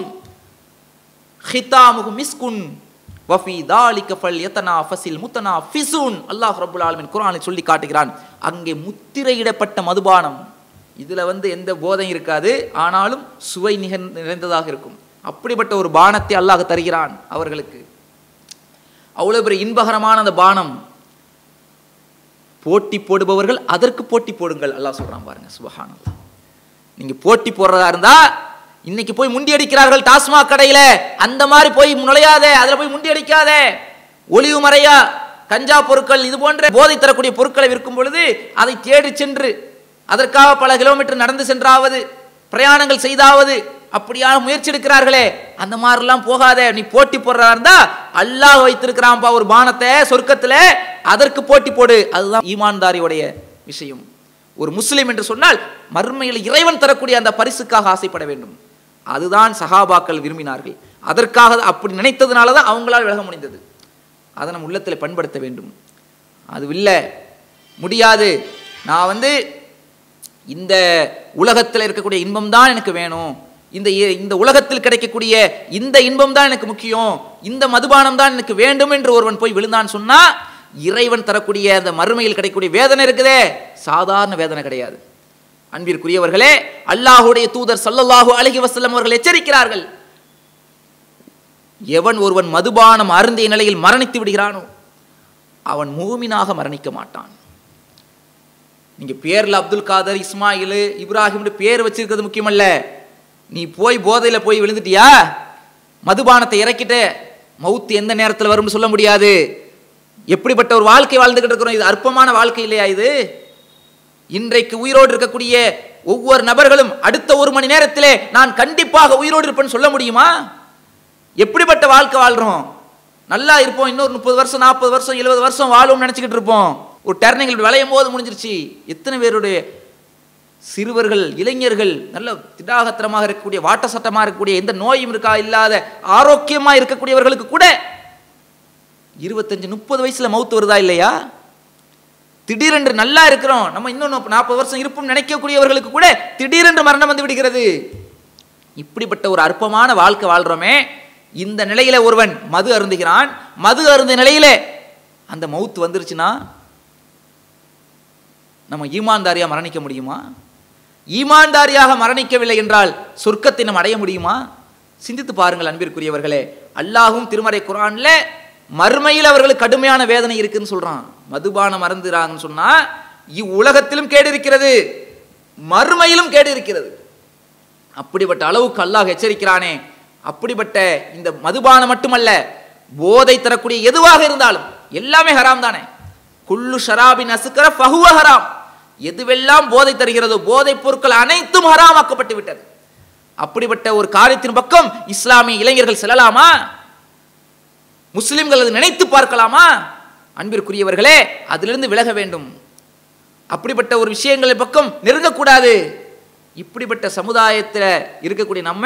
ஹிதாமுகு மிஸ்குன் வஃபி தாலிக ஃபல் யத்தனா ஃபசில் முத்தனா ஃபிசூன் அல்லாஹ் ரப்புல் ஆலமின் குர்ஆனில் சொல்லி காட்டுகிறான் அங்கே முத்திரையிடப்பட்ட மதுபானம் இதுல வந்து எந்த போதையும் இருக்காது ஆனாலும் சுவை நிகழ் நிறைந்ததாக இருக்கும் அப்படிப்பட்ட ஒரு பானத்தை அல்லாஹ் தருகிறான் அவர்களுக்கு அவ்வளவு பெரிய இன்பகரமான அந்த பானம் போட்டி போடுபவர்கள் அதற்கு போட்டி போடுங்கள் அல்லாஹ் சொல்றான் பாருங்க சுபஹானல்லாஹ் நீங்க போட்டி போடுறதா இருந்தா இன்னைக்கு போய் முண்டி அடிக்கிறார்கள் டாஸ்மாக் கடையில அந்த மாதிரி போய் நுழையாத அதுல போய் முண்டி அடிக்காத ஒளிவு மறையா கஞ்சா பொருட்கள் இது போன்ற போதை தரக்கூடிய பொருட்களை விற்கும் பொழுது அதை தேடி சென்று அதற்காக பல கிலோமீட்டர் நடந்து சென்றாவது பிரயாணங்கள் செய்தாவது அப்படியான முயற்சி எடுக்கிறார்களே அந்த மாதிரிலாம் போகாத நீ போட்டி போடுறதா இருந்தா அல்லாஹ் வைத்திருக்கிறான்ப்பா ஒரு பானத்தை சொர்க்கத்துல அதற்கு போட்டி போடு அதுதான் ஈமான்தாரியுடைய விஷயம் ஒரு முஸ்லிம் என்று சொன்னால் மறுமையில் இறைவன் தரக்கூடிய அந்த பரிசுக்காக ஆசைப்பட வேண்டும் அதுதான் சஹாபாக்கள் விரும்பினார்கள் அதற்காக அப்படி நினைத்ததுனால தான் அவங்களால் விலக முடிந்தது அதை நம்ம உள்ளத்தில் பண்படுத்த வேண்டும் அது இல்லை முடியாது நான் வந்து இந்த உலகத்தில் இருக்கக்கூடிய இன்பம் தான் எனக்கு வேணும் இந்த இ- இந்த உலகத்தில் கிடைக்கக்கூடிய இந்த இன்பம் தான் எனக்கு முக்கியம் இந்த மதுபானம் தான் எனக்கு வேண்டும் என்று ஒருவன் போய் விழுந்தான் சொன்னா இறைவன் தரக்கூடிய அந்த மறுமையில் கிடைக்கக்கூடிய வேதனை இருக்குதே சாதாரண வேதனை கிடையாது அன்பிற்குரியவர்களே அல்லாஹுடைய தூதர் ஸல்லல்லாஹு அலைஹி வஸல்லம் அவர்கள் எச்சரிக்கிறார்கள் எவன் ஒருவன் மதுபானம் அருந்திய நிலையில் மரணித்து விடுகிறானோ அவன் மூமினாக மரணிக்க மாட்டான் நீங்க பேர்ல அப்துல் காதர் இஸ்மாயில் இப்ராஹிம்னு பேர் வச்சிருக்கிறது முக்கியமல்ல நீ போய் போதையில போய் விழுந்துட்டியா மதுபானத்தை இறக்கிட்ட மவுத்து எந்த நேரத்தில் வரும்னு சொல்ல முடியாது எப்படிப்பட்ட ஒரு வாழ்க்கை வாழ்ந்துகிட்டு இருக்கிறோம் இது அற்பமான வாழ்க்கை இல்லையா இது இன்றைக்கு உயிரோடு இருக்கக்கூடிய ஒவ்வொரு நபர்களும் அடுத்த ஒரு மணி நேரத்திலே நான் கண்டிப்பாக உயிரோடு இருப்பேன்னு சொல்ல முடியுமா எப்படிப்பட்ட வாழ்க்கை வாழ்றோம் நல்லா இருப்போம் இன்னொரு முப்பது வருஷம் நாற்பது வருஷம் எழுபது வருஷம் வாழும்னு நினச்சிக்கிட்டு இருப்போம் ஒரு டர்னிங் விளையும் போது முடிஞ்சிருச்சு எத்தனை பேருடைய சிறுவர்கள் இளைஞர்கள் நல்ல திடாகத்திரமாக இருக்கக்கூடிய வாட்ட சட்டமாக இருக்கக்கூடிய எந்த நோயும் இருக்கா இல்லாத ஆரோக்கியமாக இருக்கக்கூடியவர்களுக்கு கூட இருபத்தஞ்சு முப்பது வயசுல மவுத்து வருதா இல்லையா திடீரென்று நல்லா இருக்கிறோம் நம்ம இன்னும் நாற்பது வருஷம் இருப்போம் நினைக்கக்கூடியவர்களுக்கு கூட திடீரென்று மரணம் வந்து விடுகிறது இப்படிப்பட்ட ஒரு அற்பமான வாழ்க்கை வாழ்றோமே இந்த நிலையில ஒருவன் மது அருந்துகிறான் மது அருந்த நிலையில அந்த மவுத்து வந்துருச்சுன்னா நம்ம ஈமான்தாரியா மரணிக்க முடியுமா ஈமான்தாரியாக மரணிக்கவில்லை என்றால் சொர்க்கத்தை நாம் அடைய முடியுமா சிந்தித்து பாருங்கள் அன்பிற்குரியவர்களே அல்லாஹும் திருமறை குரான்ல மறுமையில் அவர்களுக்கு கடுமையான வேதனை இருக்குன்னு சொல்றான் மதுபானம் மறந்துறாங்கன்னு சொன்னா இவ்வுலகத்திலும் கேடு இருக்கிறது மறுமையிலும் கேடு இருக்கிறது அப்படிப்பட்ட அளவுக்கு அல்லாஹ் எச்சரிக்கிறானே அப்படிப்பட்ட இந்த மதுபானம் மட்டுமல்ல போதை தரக்கூடிய எதுவாக இருந்தாலும் எல்லாமே ஹராம் தானே குல்லு ஷராபின் அசுக்கர ஃபஹுவ ஹராம் எதுவெல்லாம் போதை தருகிறதோ போதைப் பொருட்கள் அனைத்தும் ஹராமாக்கப்பட்டு விட்டது அப்படிப்பட்ட ஒரு காரியத்தின் பக்கம் இஸ்லாமிய இளைஞர்கள் செல்லலாமா முஸ்லிம்கள் அதை நினைத்து பார்க்கலாமா அன்பிற்குரியவர்களே அதிலிருந்து விலக வேண்டும் அப்படிப்பட்ட ஒரு விஷயங்கள் பக்கம் நெருங்கக்கூடாது இப்படிப்பட்ட சமுதாயத்தில் இருக்கக்கூடிய நம்ம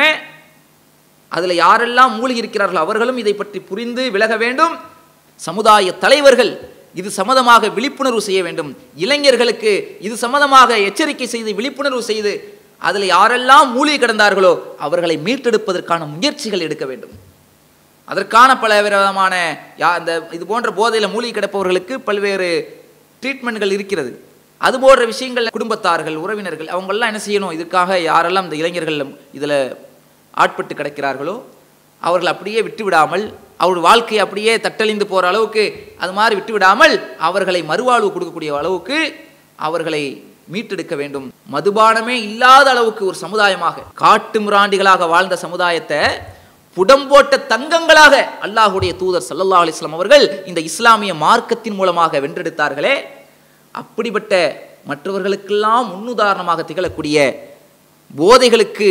அதில் யாரெல்லாம் மூழ்கி இருக்கிறார்களோ அவர்களும் இதை பற்றி புரிந்து விலக வேண்டும் சமுதாய தலைவர்கள் இது சம்மதமாக விழிப்புணர்வு செய்ய வேண்டும் இளைஞர்களுக்கு இது சம்மதமாக எச்சரிக்கை செய்து விழிப்புணர்வு செய்து அதில் யாரெல்லாம் மூழ்கி கிடந்தார்களோ அவர்களை மீட்டெடுப்பதற்கான முயற்சிகள் எடுக்க வேண்டும் அதற்கான பல விதமான யா இந்த இது போன்ற போதையில் மூழ்கி கிடப்பவர்களுக்கு பல்வேறு ட்ரீட்மெண்ட்கள் இருக்கிறது அது போன்ற விஷயங்கள் குடும்பத்தார்கள் உறவினர்கள் அவங்கெல்லாம் என்ன செய்யணும் இதற்காக யாரெல்லாம் இந்த இளைஞர்கள் இதில் ஆட்பட்டு கிடக்கிறார்களோ அவர்கள் அப்படியே விட்டு விடாமல் அவருடைய வாழ்க்கையை அப்படியே தட்டழிந்து போகிற அளவுக்கு அது மாதிரி விட்டு விடாமல் அவர்களை மறுவாழ்வு கொடுக்கக்கூடிய அளவுக்கு அவர்களை மீட்டெடுக்க வேண்டும் மதுபானமே இல்லாத அளவுக்கு ஒரு சமுதாயமாக காட்டு மிராண்டிகளாக வாழ்ந்த சமுதாயத்தை புடம்போட்ட தங்கங்களாக அல்லாஹுடைய தூதர் சல்லல்லா அலிஸ்லாம் அவர்கள் இந்த இஸ்லாமிய மார்க்கத்தின் மூலமாக வென்றெடுத்தார்களே அப்படிப்பட்ட மற்றவர்களுக்கெல்லாம் முன்னுதாரணமாக திகழக்கூடிய போதைகளுக்கு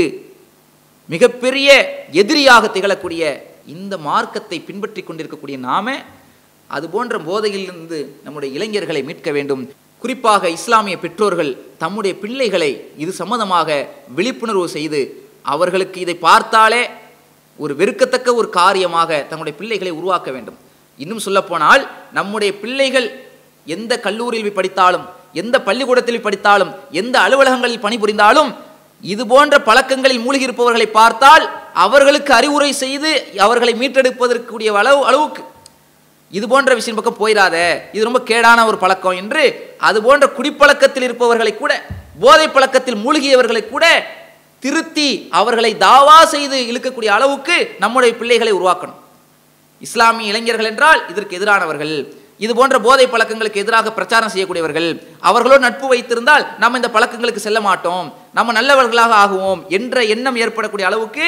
மிகப்பெரிய எதிரியாக திகழக்கூடிய இந்த மார்க்கத்தை பின்பற்றி கொண்டிருக்கக்கூடிய நாம அது போன்ற போதையிலிருந்து நம்முடைய இளைஞர்களை மீட்க வேண்டும் குறிப்பாக இஸ்லாமிய பெற்றோர்கள் தம்முடைய பிள்ளைகளை இது சம்பந்தமாக விழிப்புணர்வு செய்து அவர்களுக்கு இதை பார்த்தாலே ஒரு வெறுக்கத்தக்க ஒரு காரியமாக தங்களுடைய பிள்ளைகளை உருவாக்க வேண்டும் இன்னும் சொல்லப்போனால் நம்முடைய பிள்ளைகள் எந்த கல்லூரியில் படித்தாலும் எந்த பள்ளிக்கூடத்தில் படித்தாலும் எந்த அலுவலகங்களில் பணிபுரிந்தாலும் இது போன்ற பழக்கங்களில் மூழ்கி இருப்பவர்களை பார்த்தால் அவர்களுக்கு அறிவுரை செய்து அவர்களை மீட்டெடுப்பதற்குரிய அளவு அளவுக்கு இது போன்ற விஷயம் பக்கம் போயிடாத இது ரொம்ப கேடான ஒரு பழக்கம் என்று அது போன்ற குடிப்பழக்கத்தில் இருப்பவர்களை கூட போதை பழக்கத்தில் மூழ்கியவர்களை கூட திருத்தி அவர்களை தாவா செய்து இழுக்கக்கூடிய அளவுக்கு நம்முடைய பிள்ளைகளை உருவாக்கணும் இஸ்லாமிய இளைஞர்கள் என்றால் இதற்கு எதிரானவர்கள் இது போன்ற போதை பழக்கங்களுக்கு எதிராக பிரச்சாரம் செய்யக்கூடியவர்கள் அவர்களோடு நட்பு வைத்திருந்தால் நம்ம இந்த பழக்கங்களுக்கு செல்ல மாட்டோம் நம்ம நல்லவர்களாக ஆகுவோம் என்ற எண்ணம் ஏற்படக்கூடிய அளவுக்கு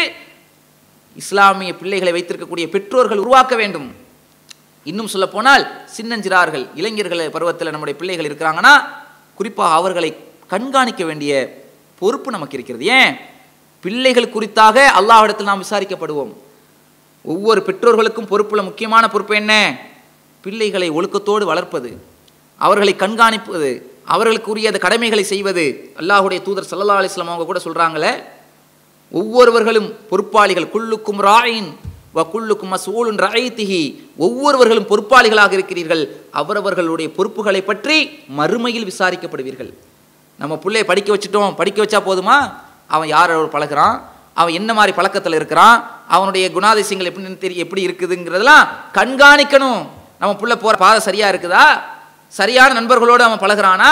இஸ்லாமிய பிள்ளைகளை வைத்திருக்கக்கூடிய பெற்றோர்கள் உருவாக்க வேண்டும் இன்னும் சொல்ல போனால் சின்னஞ்சிறார்கள் இளைஞர்கள் பருவத்தில் நம்முடைய பிள்ளைகள் இருக்கிறாங்கன்னா குறிப்பாக அவர்களை கண்காணிக்க வேண்டிய பொறுப்பு நமக்கு இருக்கிறது ஏன் பிள்ளைகள் குறித்தாக அல்லாஹ்விடத்தில் நாம் விசாரிக்கப்படுவோம் ஒவ்வொரு பெற்றோர்களுக்கும் பொறுப்புல முக்கியமான பொறுப்பு என்ன பிள்ளைகளை ஒழுக்கத்தோடு வளர்ப்பது அவர்களை கண்காணிப்பது அவர்களுக்குரிய அந்த கடமைகளை செய்வது அல்லாஹுடைய தூதர் சல்லா அலிஸ்லாம் அவங்க கூட சொல்கிறாங்களே ஒவ்வொருவர்களும் பொறுப்பாளிகள் குல்லுக்கும் ராயின் வ குல்லுக்கும் மசூலுன் ராயத்திஹி ஒவ்வொருவர்களும் பொறுப்பாளிகளாக இருக்கிறீர்கள் அவரவர்களுடைய பொறுப்புகளை பற்றி மறுமையில் விசாரிக்கப்படுவீர்கள் நம்ம பிள்ளைய படிக்க வச்சுட்டோம் படிக்க வச்சா போதுமா அவன் யாரோட பழகுறான் அவன் என்ன மாதிரி பழக்கத்தில் இருக்கிறான் அவனுடைய குணாதிசயங்கள் எப்படி தெரிய எப்படி இருக்குதுங்கிறதெல்லாம் கண்காணிக்கணும் நம்ம புள்ள போகிற பாதை சரியாக இருக்குதா சரியான நண்பர்களோடு அவன் பழகுறானா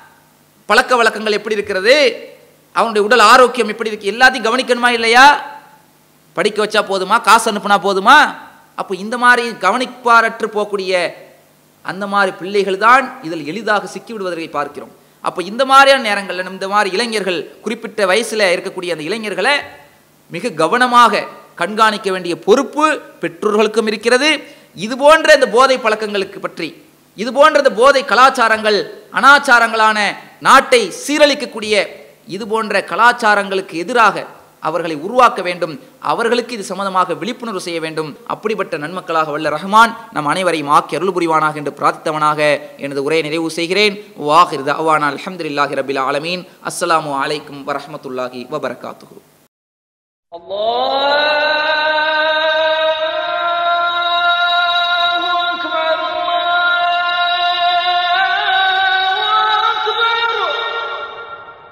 பழக்க வழக்கங்கள் எப்படி இருக்கிறது அவனுடைய உடல் ஆரோக்கியம் எப்படி இருக்கு எல்லாத்தையும் கவனிக்கணுமா இல்லையா படிக்க வச்சா போதுமா காசு அனுப்புனா போதுமா அப்போ இந்த மாதிரி கவனிப்பாரற்று போகக்கூடிய அந்த மாதிரி பிள்ளைகள் தான் இதில் எளிதாக சிக்கிவிடுவதை பார்க்கிறோம் அப்போ இந்த மாதிரியான நேரங்களில் இந்த மாதிரி இளைஞர்கள் குறிப்பிட்ட வயசில் இருக்கக்கூடிய அந்த இளைஞர்களை மிக கவனமாக கண்காணிக்க வேண்டிய பொறுப்பு பெற்றோர்களுக்கும் இருக்கிறது இது போன்ற இந்த போதை பழக்கங்களுக்கு பற்றி இது போன்ற இந்த போதை கலாச்சாரங்கள் அனாச்சாரங்களான நாட்டை சீரழிக்கக்கூடிய இது போன்ற கலாச்சாரங்களுக்கு எதிராக அவர்களை உருவாக்க வேண்டும் அவர்களுக்கு இது சம்பந்தமாக விழிப்புணர்வு செய்ய வேண்டும் அப்படிப்பட்ட நன்மக்களாக வல்ல ரஹ்மான் நம் அனைவரையும் ஆக்கி அருள் புரிவானாக என்று பிரார்த்தித்தவனாக எனது உரையை நிறைவு செய்கிறேன் வாஹிர் அவானா அலமதுல்லாஹி ரபில் ஆலமீன் அஸ்ஸலாமு அலைக்கும் வரஹமத்துல்லாஹி வபரகாத்துஹு الله